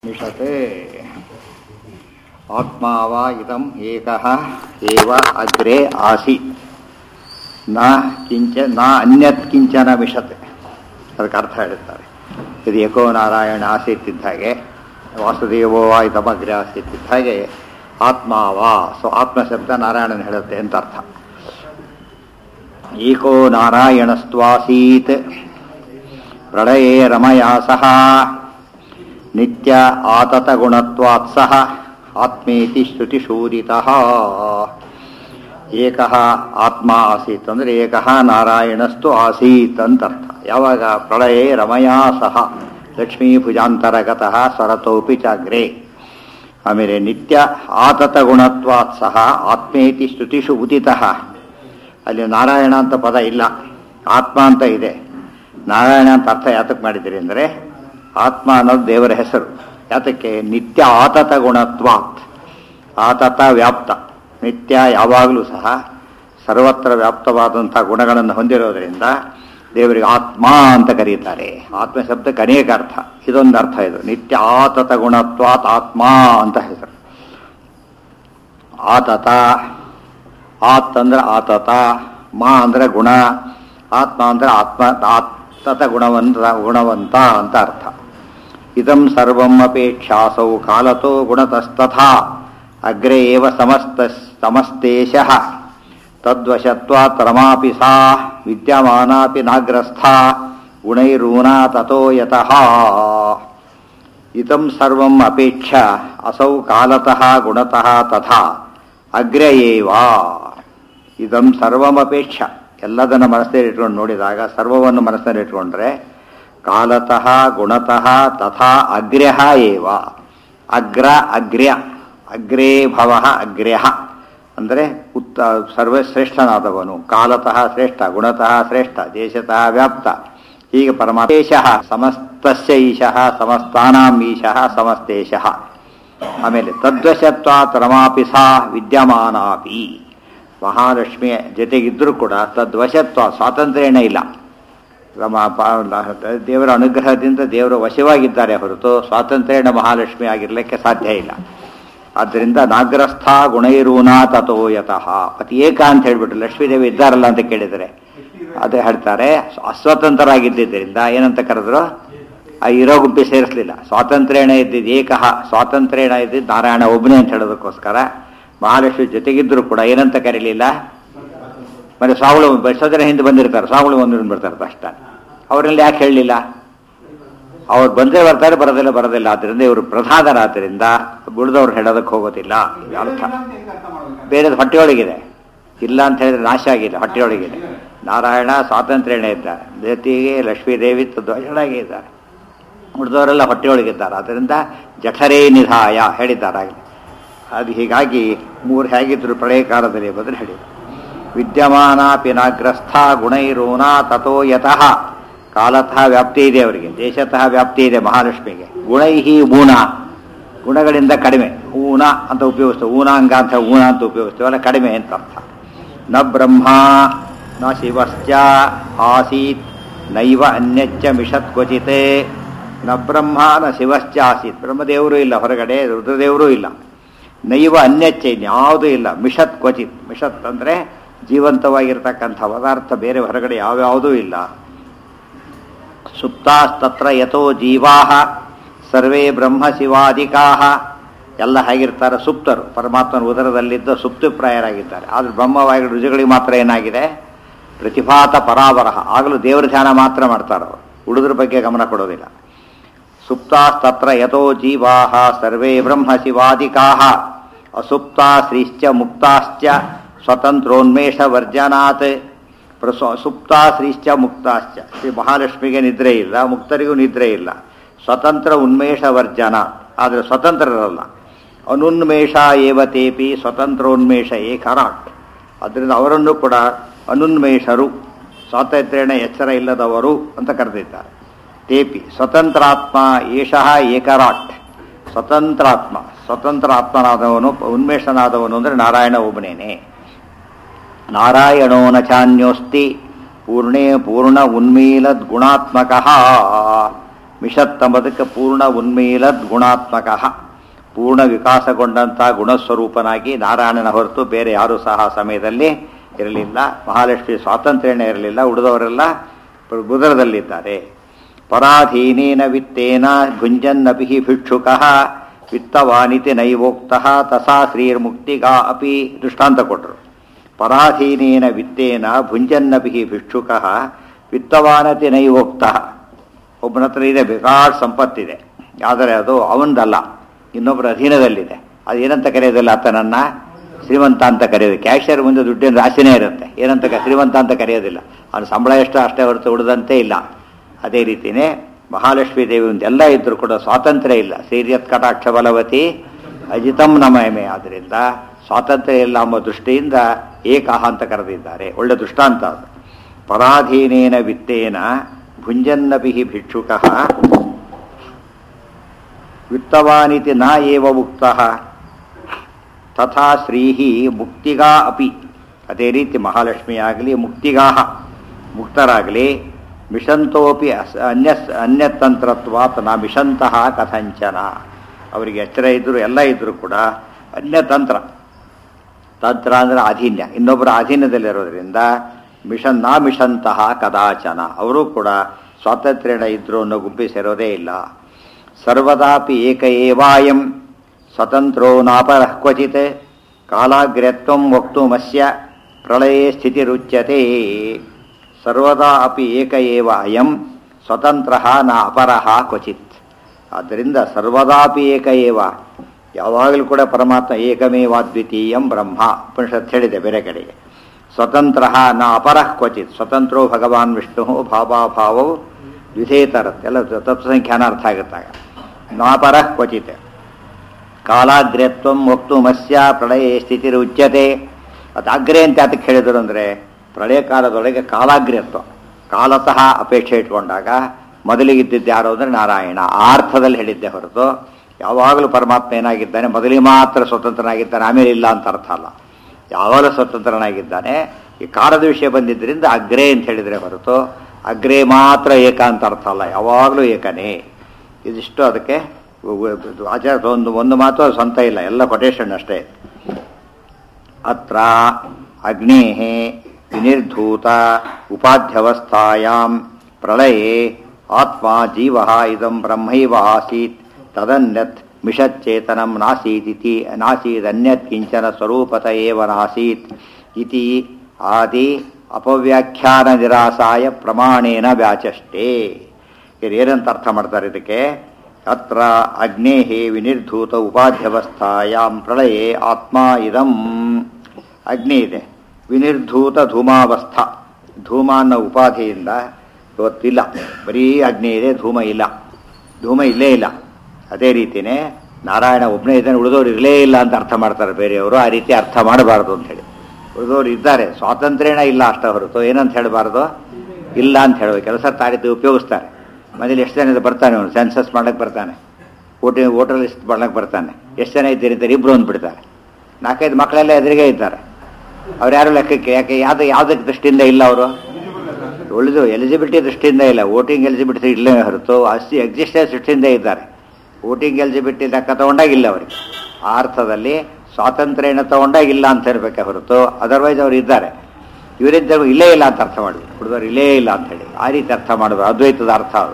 मिषते आत्मा वा इदम् एकः एव अग्रे आसीत् ನ ಕಿಂಚ ನ ಅನ್ಯತ್ ಕಿಂಚನ ಮಿಷತೆ ಅದಕ್ಕೆ ಅರ್ಥ ಹೇಳುತ್ತಾರೆ ಇದು ಏಕೋ ನಾರಾಯಣ ಆಸೀತಿದ್ದ ಹಾಗೆ ವಾಸುದೇವೋ ವಾ ಇದಮಗ್ರೆ ಆಸೀತಿದ್ದ ಹಾಗೆ ಆತ್ಮಾವಾ ಸೊ ಆತ್ಮ ಶಬ್ದ ನಾರಾಯಣನ ಹೇಳುತ್ತೆ ಅಂತ ಅರ್ಥ ಏಕೋ ನಾರಾಯಣಸ್ತ್ವಾಸೀತ್ ಪ್ರಳಯೇ ರಮಯಾ ಸಹ ನಿತ್ಯ ಆತತ ಗುಣತ್ವಾತ್ ಸಹ ಆತ್ಮೇತಿ ಶ್ರುತಿಶೂರಿತಃ ಏಕಃ ಆತ್ಮ ಆಸೀತ್ ಅಂದರೆ ಏಕಃ ನಾರಾಯಣಸ್ತು ಆಸೀತ್ ಅಂತ ಅರ್ಥ ಯಾವಾಗ ಪ್ರಳಯೇ ರಮಯಾ ಸಹ ಲಕ್ಷ್ಮೀ ಭುಜಾಂತರಗತಃ ಸ್ವರತೋಪಿ ಚಾಗ್ರೆ ಆಮೇಲೆ ನಿತ್ಯ ಆತತ ಗುಣತ್ವಾತ್ ಸಹ ಆತ್ಮೇತಿ ಶ್ರುತಿಷು ಉದಿತಃ ಅಲ್ಲಿ ನಾರಾಯಣ ಅಂತ ಪದ ಇಲ್ಲ ಆತ್ಮ ಅಂತ ಇದೆ ನಾರಾಯಣ ಅಂತ ಅರ್ಥ ಯಾತಕ್ಕೆ ಮಾಡಿದ್ದೀರಿ ಅಂದರೆ ಆತ್ಮ ಅನ್ನೋದು ದೇವರ ಹೆಸರು ಯಾತಕ್ಕೆ ನಿತ್ಯ ಆತತ ಗುಣತ್ವಾತ್ ಆತತ ವ್ಯಾಪ್ತ ನಿತ್ಯ ಯಾವಾಗಲೂ ಸಹ ಸರ್ವತ್ರ ವ್ಯಾಪ್ತವಾದಂಥ ಗುಣಗಳನ್ನು ಹೊಂದಿರೋದ್ರಿಂದ ದೇವರಿಗೆ ಆತ್ಮ ಅಂತ ಕರೀತಾರೆ ಆತ್ಮ ಶಬ್ದಕ್ಕೆ ಅನೇಕ ಅರ್ಥ ಇದೊಂದು ಅರ್ಥ ಇದು ನಿತ್ಯ ಆತತ ಗುಣತ್ವಾತ್ ಆತ್ಮ ಅಂತ ಹೆಸರು ಆತತ ಆತ್ ಅಂದ್ರೆ ಆತತ ಮಾ ಅಂದ್ರೆ ಗುಣ ಆತ್ಮ ಅಂದ್ರೆ ಆತ್ಮ ಆತತ ಗುಣವಂತ ಗುಣವಂತ ಅಂತ ಅರ್ಥ ಇದಂ ಸರ್ವಂ ಅಪೇಕ್ಷಾಸೌ ಕಾಲತೋ ಗುಣತಸ್ತಥಾ ಅಗ್ರೆ ಏವ ಸಮಸ್ತ ಸಮಸ್ತೇಶಃ ತದ್ವಶತ್ವಾತ್ ರಮಾಪಿ ಸಾ ವಿದ್ಯಮಾನಾಪಿ ನಾಗ್ರಸ್ಥ ಗುಣೈರೂನಾ ತಥೋ ಯತಃ ಇದಂ ಸರ್ವಂ ಅಪೇಕ್ಷ ಅಸೌ ಕಾಲತಃ ಗುಣತಃ ತಥಾ ಅಗ್ರೆ ಏವ ಇದಂ ಸರ್ವಮಪೇಕ್ಷ ಎಲ್ಲದನ್ನು ಮನಸ್ಸಲ್ಲಿ ಇಟ್ಕೊಂಡು ನೋಡಿದಾಗ ಸರ್ವವನ್ನು ಮನಸ್ಸಲ್ಲಿ ಇಟ್ಕೊಂಡ್ರೆ ಕಾಲತಃ ಗುಣತಃ ತಥಾ ಅಗ್ರ್ಯ ಏವ ಅಗ್ರ ಅಗ್ರ್ಯ ಅಗ್ರೇ ಭವ ಅಗ್ರ್ಯ ಅಂದರೆ ಉತ್ತ ಸರ್ವಶ್ರೇಷ್ಠನಾದವನು ಕಾಲತಃ ಶ್ರೇಷ್ಠ ಗುಣತಃ ಶ್ರೇಷ್ಠ ದೇಶತಃ ವ್ಯಾಪ್ತ ಹೀಗೆ ಪರಮಾದೇಶಃ ಸಮಸ್ತಸ್ಯ ಈಶಃ ಸಮಸ್ತಾನಾಂ ಈಶಃ ಸಮಸ್ತೇಶಃ ಆಮೇಲೆ ತದ್ವಶತ್ವಾತ್ ರಮಾಪಿ ಸಾ ವಿದ್ಯಮಾನಾಪಿ ಮಹಾಲಕ್ಷ್ಮಿಯ ಜೊತೆಗಿದ್ದರೂ ಕೂಡ ತದ್ವಶತ್ವ ಸ್ವಾತಂತ್ರ್ಯನೇ ಇಲ್ಲ ರಮ ದೇವರ ಅನುಗ್ರಹದಿಂದ ದೇವರ ವಶವಾಗಿದ್ದಾರೆ ಹೊರತು ಸ್ವಾತಂತ್ರ್ಯನ ಮಹಾಲಕ್ಷ್ಮಿ ಆಗಿರಲಿಕ್ಕೆ ಸಾಧ್ಯ ಇಲ್ಲ ಆದ್ದರಿಂದ ನಾಗ್ರಸ್ಥ ಗುಣೈರೂನಾ ತಥೋ ಯತಃ ಅತಿ ಏಕ ಅಂತ ಹೇಳ್ಬಿಟ್ಟು ಲಕ್ಷ್ಮೀದೇವಿ ಇದ್ದಾರಲ್ಲ ಅಂತ ಕೇಳಿದರೆ ಅದೇ ಹೇಳ್ತಾರೆ ಅಸ್ವತಂತ್ರರಾಗಿದ್ದರಿಂದ ಏನಂತ ಕರೆದ್ರು ಆ ಇರೋ ಗುಂಪಿ ಸೇರಿಸಲಿಲ್ಲ ಸ್ವಾತಂತ್ರ್ಯಣ ಇದ್ದಿದ್ದು ಏಕಃ ಸ್ವಾತಂತ್ರ್ಯಣ ಇದ್ದಿದ್ದು ನಾರಾಯಣ ಒಬ್ಬನೇ ಅಂತ ಹೇಳೋದಕ್ಕೋಸ್ಕರ ಮಹಾಲಕ್ಷ್ಮಿ ಜೊತೆಗಿದ್ದರೂ ಕೂಡ ಏನಂತ ಕರೀಲಿಲ್ಲ ಮತ್ತೆ ಸ್ವಾಮಿಗಳು ಬಸೋದರ ಹಿಂದೆ ಬಂದಿರ್ತಾರೆ ಸ್ವಾಮಿಗಳು ಒಂದು ಬರ್ತಾರೆ ಅಷ್ಟ ಅವರಲ್ಲಿ ಯಾಕೆ ಹೇಳಲಿಲ್ಲ ಅವ್ರು ಬಂದೇ ಬರ್ತಾರೆ ಬರೋದಿಲ್ಲ ಬರೋದಿಲ್ಲ ಆದ್ದರಿಂದ ಇವರು ಪ್ರಧಾನರಾದ್ದರಿಂದ ಉಳಿದವ್ರು ಹೇಳೋದಕ್ಕೆ ಹೋಗೋದಿಲ್ಲ ಅರ್ಥ ಬೇರೆದು ಹೊಟ್ಟೆಯೊಳಗಿದೆ ಇಲ್ಲ ಅಂತ ಹೇಳಿದ್ರೆ ನಾಶ ಆಗಿಲ್ಲ ಹೊಟ್ಟೆಯೊಳಗಿದೆ ನಾರಾಯಣ ಸ್ವಾತಂತ್ರ್ಯನೇ ಇದ್ದಾರೆ ಜೊತೆಗೆ ಲಕ್ಷ್ಮೀದೇವಿ ಧ್ವಜಳಾಗಿ ಇದ್ದಾರೆ ಉಳಿದವರೆಲ್ಲ ಹೊಟ್ಟೆಯೊಳಗಿದ್ದಾರೆ ಆದ್ದರಿಂದ ಜಠರೇ ನಿಧಾಯ ಹೇಳಿದ್ದಾರಾಗಲಿ ಅದು ಹೀಗಾಗಿ ಮೂರು ಹೇಗಿದ್ರು ಪ್ರಳಯ ಕಾಲದಲ್ಲಿ ಬದಲು ಹೇಳಿ ವಿದ್ಯಮಾನಾಪಿ ನಾಗ್ರಸ್ಥ ಗುಣೈರೋನಾ ತಥೋ ಯತಃ ಕಾಲತಃ ವ್ಯಾಪ್ತಿ ಇದೆ ಅವರಿಗೆ ದೇಶತಃ ವ್ಯಾಪ್ತಿ ಇದೆ ಮಹಾಲಕ್ಷ್ಮಿಗೆ ಗುಣೈಹಿ ಊನ ಗುಣಗಳಿಂದ ಕಡಿಮೆ ಊನ ಅಂತ ಉಪಯೋಗಿಸ್ತೇವೆ ಊನಾಂಗ ಅಂತ ಊನ ಅಂತ ಉಪಯೋಗಿಸ್ತೇವಲ್ಲ ಕಡಿಮೆ ಅಂತ ಅರ್ಥ ನ ಬ್ರಹ್ಮ ನ ಶಿವಶ್ಚ ಆಸೀತ್ ನೈವ ಅನ್ಯಚ್ಚ ಮಿಷತ್ ಕ್ವಚಿತ್ ನ ಬ್ರಹ್ಮ ನ ಶಿವಶ್ಚ ಆಸೀತ್ ಬ್ರಹ್ಮದೇವರು ಇಲ್ಲ ಹೊರಗಡೆ ರುದ್ರದೇವರೂ ಇಲ್ಲ ನೈವ ಅನ್ಯಚ್ಚ ಇನ್ಯಾವುದೂ ಇಲ್ಲ ಮಿಷತ್ ಕ್ವಚಿತ್ ಮಿಷತ್ ಅಂದರೆ ಜೀವಂತವಾಗಿರ್ತಕ್ಕಂಥ ಪದಾರ್ಥ ಬೇರೆ ಹೊರಗಡೆ ಯಾವ್ಯಾವುದೂ ಇಲ್ಲ ಸುಪ್ತಾಸ್ತತ್ರ ಯಥೋ ಜೀವಾ ಸರ್ವೇ ಬ್ರಹ್ಮ ಶಿವಾಧಿಕಾ ಎಲ್ಲ ಹೇಗಿರ್ತಾರೆ ಸುಪ್ತರು ಪರಮಾತ್ಮನ ಉದರದಲ್ಲಿದ್ದ ಸುಪ್ತಪ್ರಾಯರಾಗಿದ್ದಾರೆ ಆದರೆ ಬ್ರಹ್ಮವಾಗಿ ರುಜುಗಳಿಗೆ ಮಾತ್ರ ಏನಾಗಿದೆ ಪ್ರತಿಭಾತ ಪರಾವರಹ ಆಗಲೂ ದೇವರ ಧ್ಯಾನ ಮಾತ್ರ ಮಾಡ್ತಾರೆ ಅವರು ಉಳಿದ್ರ ಬಗ್ಗೆ ಗಮನ ಕೊಡೋದಿಲ್ಲ ಸುಪ್ತಾಸ್ತತ್ರ ಯಥೋ ಜೀವಾ ಸರ್ವೇ ಬ್ರಹ್ಮ ಶಿವಾಧಿಕಾ ಅಸುಪ್ತಾ ಶ್ರೀಶ್ಚ ಮುಕ್ತಾಶ್ಚ ಸ್ವತಂತ್ರೋನ್ಮೇಷ ವರ್ಜನಾತ್ ಸುಪ್ತಾ ಶ್ರೀಶ್ಚ ಮುಕ್ತಾಶ್ಚ ಶ್ರೀ ಮಹಾಲಕ್ಷ್ಮಿಗೆ ನಿದ್ರೆ ಇಲ್ಲ ಮುಕ್ತರಿಗೂ ನಿದ್ರೆ ಇಲ್ಲ ಸ್ವತಂತ್ರ ಉನ್ಮೇಷ ವರ್ಜನ ಆದರೆ ಸ್ವತಂತ್ರರಲ್ಲ ಅನುನ್ಮೇಷ ಏವತೇಪಿ ಸ್ವತಂತ್ರೋನ್ಮೇಷ ಏಕರಾಟ್ ಅದರಿಂದ ಅವರನ್ನು ಕೂಡ ಅನುನ್ಮೇಷರು ಸ್ವಾತಂತ್ರ್ಯನ ಎಚ್ಚರ ಇಲ್ಲದವರು ಅಂತ ಕರೆದಿದ್ದಾರೆ ತೇಪಿ ಸ್ವತಂತ್ರಾತ್ಮ ಏಷಃ ಏಕರಾಟ್ ಸ್ವತಂತ್ರಾತ್ಮ ಸ್ವತಂತ್ರ ಆತ್ಮನಾದವನು ಉನ್ಮೇಷನಾದವನು ಅಂದರೆ ನಾರಾಯಣ ಒಬ್ಬನೇನೆ ನಾರಾಯಣೋ ನ ಚಾನ್ಯೋಸ್ತಿ ಪೂರ್ಣೇ ಪೂರ್ಣ ಉನ್ಮೀಲದ್ ಗುಣಾತ್ಮಕ ಮಿಷತ್ತಂಬದಕ್ಕೆ ಪೂರ್ಣ ಉನ್ಮೀಲದ್ ಗುಣಾತ್ಮಕ ಪೂರ್ಣ ವಿಕಾಸಗೊಂಡಂಥ ಗುಣಸ್ವರೂಪನಾಗಿ ನಾರಾಯಣನ ಹೊರತು ಬೇರೆ ಯಾರೂ ಸಹ ಆ ಸಮಯದಲ್ಲಿ ಇರಲಿಲ್ಲ ಮಹಾಲಕ್ಷ್ಮಿ ಸ್ವಾತಂತ್ರ್ಯನೇ ಇರಲಿಲ್ಲ ಉಳಿದವರೆಲ್ಲ ಬುಧರದಲ್ಲಿದ್ದಾರೆ ಪರಾಧೀನೇನ ವಿತ್ತೇನ ಭುಂಜನ್ನಪಿ ಭಿಕ್ಷುಕ ವಿತ್ತವಾನಿತಿ ನೈವೋಕ್ತ ತಸಾ ಶ್ರೀರ್ಮುಕ್ತಿಗಾ ಅಪಿ ದೃಷ್ಟಾಂತ ಕೊಟ್ಟರು ಪರಾಧೀನೇನ ವಿತ್ತೇನ ಭುಂಜನ್ನಪಿ ಭಿಕ್ಷುಕ ವಿತ್ತವಾನತಿ ನೈವೋಕ್ತ ಒಬ್ಬನ ಹತ್ರ ಇದೆ ಬೇಕಾದ ಸಂಪತ್ತಿದೆ ಆದರೆ ಅದು ಅವನದಲ್ಲ ಇನ್ನೊಬ್ಬರ ಅಧೀನದಲ್ಲಿದೆ ಅದು ಏನಂತ ಕರೆಯೋದಿಲ್ಲ ಆತನನ್ನ ಶ್ರೀಮಂತ ಅಂತ ಕರೆಯೋದು ಕ್ಯಾಶಿಯರ್ ಮುಂದೆ ದುಡ್ಡಿನ ರಾಶಿನೇ ಇರುತ್ತೆ ಏನಂತ ಕ- ಶ್ರೀಮಂತ ಅಂತ ಕರೆಯೋದಿಲ್ಲ ಅವನ ಸಂಬಳ ಎಷ್ಟು ಅಷ್ಟೇ ಹೊರತು ಉಳಿದಂತೆ ಇಲ್ಲ ಅದೇ ರೀತಿಯೇ ಮಹಾಲಕ್ಷ್ಮೀ ದೇವಿ ಎಲ್ಲ ಇದ್ರೂ ಕೂಡ ಸ್ವಾತಂತ್ರ್ಯ ಇಲ್ಲ ಸೀರ್ಯತ್ ಕಟಾಕ್ಷ ಬಲವತಿ ಅಜಿತಂ ನಮಯಮೆ ಆದ್ದರಿಂದ ಸ್ವಾತಂತ್ರ್ಯ ಇಲ್ಲ ಎಂಬ ದೃಷ್ಟಿಯಿಂದ ಏಕಾಹ ಅಂತ ಕರೆದಿದ್ದಾರೆ ಒಳ್ಳೆ ದೃಷ್ಟಾಂತ ಅದು ಪರಾಧೀನೇನ ವಿತ್ತೇನ ಭುಂಜನ್ನಪಿ ಭಿಕ್ಷುಕ ವಿತ್ತವಾನಿತಿ ನ ಏವ ಮುಕ್ತ ತಥಾ ಶ್ರೀಹಿ ಮುಕ್ತಿಗಾ ಅಪಿ ಅದೇ ರೀತಿ ಮಹಾಲಕ್ಷ್ಮಿ ಆಗಲಿ ಮುಕ್ತಿಗಾಹ ಮುಕ್ತರಾಗಲಿ ಮಿಷಂತೋಪಿ ಅಸ್ ಅನ್ಯ ಅನ್ಯತಂತ್ರತ್ವಾತ್ ನ ಮಿಷಂತಹ ಕಥಂಚನ ಅವರಿಗೆ ಎಚ್ಚರ ಇದ್ದರೂ ಎಲ್ಲ ಇದ್ದರೂ ಕೂಡ ಅನ್ಯತಂತ್ರ ತಂತ್ರ ಅಂದರೆ ಅಧೀನ್ಯ ಇನ್ನೊಬ್ಬರ ಅಧೀನದಲ್ಲಿರೋದ್ರಿಂದ ಮಿಷನ್ ನಾ ಮಿಷಂತಹ ಕದಾಚನ ಅವರು ಕೂಡ ಸ್ವಾತಂತ್ರ್ಯನ ಇದ್ರು ಅನ್ನೋ ಗುಂಪಿ ಸೇರೋದೇ ಇಲ್ಲ ಸರ್ವದಾಪಿ ಏಕ ಏವಾಯಂ ಸ್ವತಂತ್ರೋ ನಾಪರಃ ಕ್ವಚಿತ್ ಕಾಲಾಗ್ರ್ಯತ್ವಂ ವಕ್ತುಮಸ್ಯ ಪ್ರಳಯೇ ಸ್ಥಿತಿರುಚ್ಯತೆ ಸರ್ವದಾ ಅಪಿ ಏಕ ಏವ ಅಯಂ ಸ್ವತಂತ್ರ ನ ಅಪರಃ ಕ್ವಚಿತ್ ಆದ್ದರಿಂದ ಸರ್ವದಾಪಿ ಏಕ ಏವ ಯಾವಾಗಲೂ ಕೂಡ ಪರಮಾತ್ಮ ಏಕಮೇವಾದ್ವಿತೀಯಂ ಬ್ರಹ್ಮ ಉಪನಿಷತ್ ಹೇಳಿದೆ ಬೇರೆ ಕಡೆಗೆ ಸ್ವತಂತ್ರ ನ ಅಪರಃ ಕ್ವಚಿತ್ ಸ್ವತಂತ್ರೋ ಭಗವಾನ್ ವಿಷ್ಣು ಭಾವಾಭಾವವು ದ್ವಿಧೇತರತ್ ಎಲ್ಲ ತತ್ವಸಂಖ್ಯಾನ ಅರ್ಥ ಆಗುತ್ತಾಗ ನಾಪರಃ ಕ್ವಚಿತ್ ಕಾಲಾಗ್ರ್ಯತ್ವಂ ವಕ್ತುಮಸ್ಯ ಪ್ರಳಯ ಸ್ಥಿತಿ ಉಚ್ಯತೆ ಅದು ಅಗ್ರೆ ಅಂತ ಅದಕ್ಕೆ ಹೇಳಿದರು ಅಂದರೆ ಪ್ರಳಯ ಕಾಲದೊಳಗೆ ಕಾಲಾಗ್ರ್ಯತ್ವ ಕಾಲತಃ ಅಪೇಕ್ಷೆ ಇಟ್ಕೊಂಡಾಗ ಮೊದಲಿಗಿದ್ದಿದ್ದು ಯಾರು ಅಂದರೆ ನಾರಾಯಣ ಆ ಅರ್ಥದಲ್ಲಿ ಹೇಳಿದ್ದೆ ಹೊರತು ಯಾವಾಗಲೂ ಪರಮಾತ್ಮ ಏನಾಗಿದ್ದಾನೆ ಮೊದಲಿಗೆ ಮಾತ್ರ ಸ್ವತಂತ್ರನಾಗಿದ್ದಾನೆ ಆಮೇಲೆ ಇಲ್ಲ ಅಂತ ಅರ್ಥ ಅಲ್ಲ ಯಾವಾಗಲೂ ಸ್ವತಂತ್ರನಾಗಿದ್ದಾನೆ ಈ ಕಾಲದ ವಿಷಯ ಬಂದಿದ್ದರಿಂದ ಅಗ್ರೆ ಅಂತ ಹೇಳಿದರೆ ಹೊರತು ಅಗ್ರೆ ಮಾತ್ರ ಏಕ ಅಂತ ಅರ್ಥ ಅಲ್ಲ ಯಾವಾಗಲೂ ಏಕನೇ ಇದಿಷ್ಟು ಅದಕ್ಕೆ ಆಚಾರ ಒಂದು ಒಂದು ಮಾತು ಅದು ಸ್ವಂತ ಇಲ್ಲ ಎಲ್ಲ ಕೊಟೇಶನ್ ಅಷ್ಟೇ ಅತ್ರ ಅಗ್ನೇ ವಿನಿರ್ಧೂತ ಉಪಾಧ್ಯವಸ್ಥಾಯಾಂ ಪ್ರಳಯೇ ಆತ್ಮ ಜೀವ ಇದಂ ಬ್ರಹ್ಮೈವ ಆಸೀತ್ ತದನ್ಯತ್ ಮಿಷಚ್ಚೇತನಂ ನಾಸೀದಿತಿ ನಾಸೀದನ್ಯತ್ ಕಿಂಚನ ಸ್ವರೂಪತ ಏವ ನಾಸೀತ್ ಇತಿ ಆದಿ ಅಪವ್ಯಾಖ್ಯಾನ ನಿರಾಸಾಯ ಪ್ರಮಾಣೇನ ವ್ಯಾಚಷ್ಟೇ ಇದು ಏನಂತ ಅರ್ಥ ಮಾಡ್ತಾರೆ ಇದಕ್ಕೆ ಅತ್ರ ಅಗ್ನೇಹೇ ವಿನಿರ್ಧೂತ ಉಪಾಧ್ಯವಸ್ಥಾಯಾಂ ಪ್ರಳಯೇ ಆತ್ಮ ಇದಂ ಅಗ್ನಿ ಇದೆ ವಿನಿರ್ಧೂತ ಧೂಮಾವಸ್ಥ ಧೂಮ ಅನ್ನೋ ಉಪಾಧಿಯಿಂದ ಇವತ್ತಿಲ್ಲ ಬರೀ ಅಗ್ನಿ ಇದೆ ಧೂಮ ಇಲ್ಲ ಧೂಮ ಇಲ್ಲೇ ಇಲ್ಲ ಅದೇ ರೀತಿಯೇ ನಾರಾಯಣ ಒಬ್ಬನೇ ಇದ್ದಾನೆ ಉಳಿದವರು ಇರಲೇ ಇಲ್ಲ ಅಂತ ಅರ್ಥ ಮಾಡ್ತಾರೆ ಬೇರೆಯವರು ಆ ರೀತಿ ಅರ್ಥ ಮಾಡಬಾರ್ದು ಅಂತ ಹೇಳಿ ಉಳಿದವರು ಇದ್ದಾರೆ ಸ್ವಾತಂತ್ರ್ಯನ ಇಲ್ಲ ಅಷ್ಟ ಹೊರತು ಏನಂತ ಹೇಳಬಾರ್ದು ಇಲ್ಲ ಅಂತ ಹೇಳಬೇಕು ಕೆಲಸ ಆ ರೀತಿ ಉಪಯೋಗಿಸ್ತಾರೆ ಮನೇಲಿ ಎಷ್ಟು ಜನ ಇದೆ ಬರ್ತಾನೆ ಅವನು ಸೆನ್ಸಸ್ ಮಾಡಕ್ಕೆ ಬರ್ತಾನೆ ಓಟಿ ವೋಟರ್ ಲಿಸ್ಟ್ ಮಾಡಕ್ಕೆ ಬರ್ತಾನೆ ಎಷ್ಟು ಜನ ಇದ್ದೀರಿ ಅಂತ ಇಬ್ಬರು ಅಂದ್ಬಿಡ್ತಾರೆ ನಾಲ್ಕೈದು ಮಕ್ಕಳೆಲ್ಲ ಎದುರಿಗೆ ಇದ್ದಾರೆ ಅವ್ರು ಯಾರು ಲೆಕ್ಕಕ್ಕೆ ಯಾಕೆ ಯಾವ್ದು ಯಾವುದಕ್ಕೆ ದೃಷ್ಟಿಯಿಂದ ಇಲ್ಲ ಅವರು ಉಳಿದು ಎಲಿಜಿಬಿಲಿಟಿ ದೃಷ್ಟಿಯಿಂದ ಇಲ್ಲ ವೋಟಿಂಗ್ ಎಲಿಜಿಬಿಲಿಟಿ ಇಲ್ಲೇ ಹೊರತು ಅಸ್ತಿ ಎಕ್ಸಿಸ್ಟೆನ್ಸ್ ದೃಷ್ಟಿಯಿಂದ ಇದ್ದಾರೆ ವೋಟಿಂಗ್ ಎಲಿಜಿಬಿಲಿಟಿ ಲೆಕ್ಕ ತಗೊಂಡಾಗಿಲ್ಲ ಅವರಿಗೆ ಆ ಅರ್ಥದಲ್ಲಿ ಸ್ವಾತಂತ್ರ್ಯನ ತಗೊಂಡಾಗಿಲ್ಲ ಅಂತ ಇರಬೇಕೆ ಹೊರತು ಅದರ್ವೈಸ್ ಅವರು ಇದ್ದಾರೆ ಇವರಿಂದ ಇಲ್ಲೇ ಇಲ್ಲ ಅಂತ ಅರ್ಥ ಮಾಡಿ ಹುಡುಗರು ಇಲ್ಲೇ ಇಲ್ಲ ಅಂತ ಹೇಳಿ ಆ ರೀತಿ ಅರ್ಥ ಮಾಡೋದು ಅದ್ವೈತದ ಅರ್ಥ ಅದು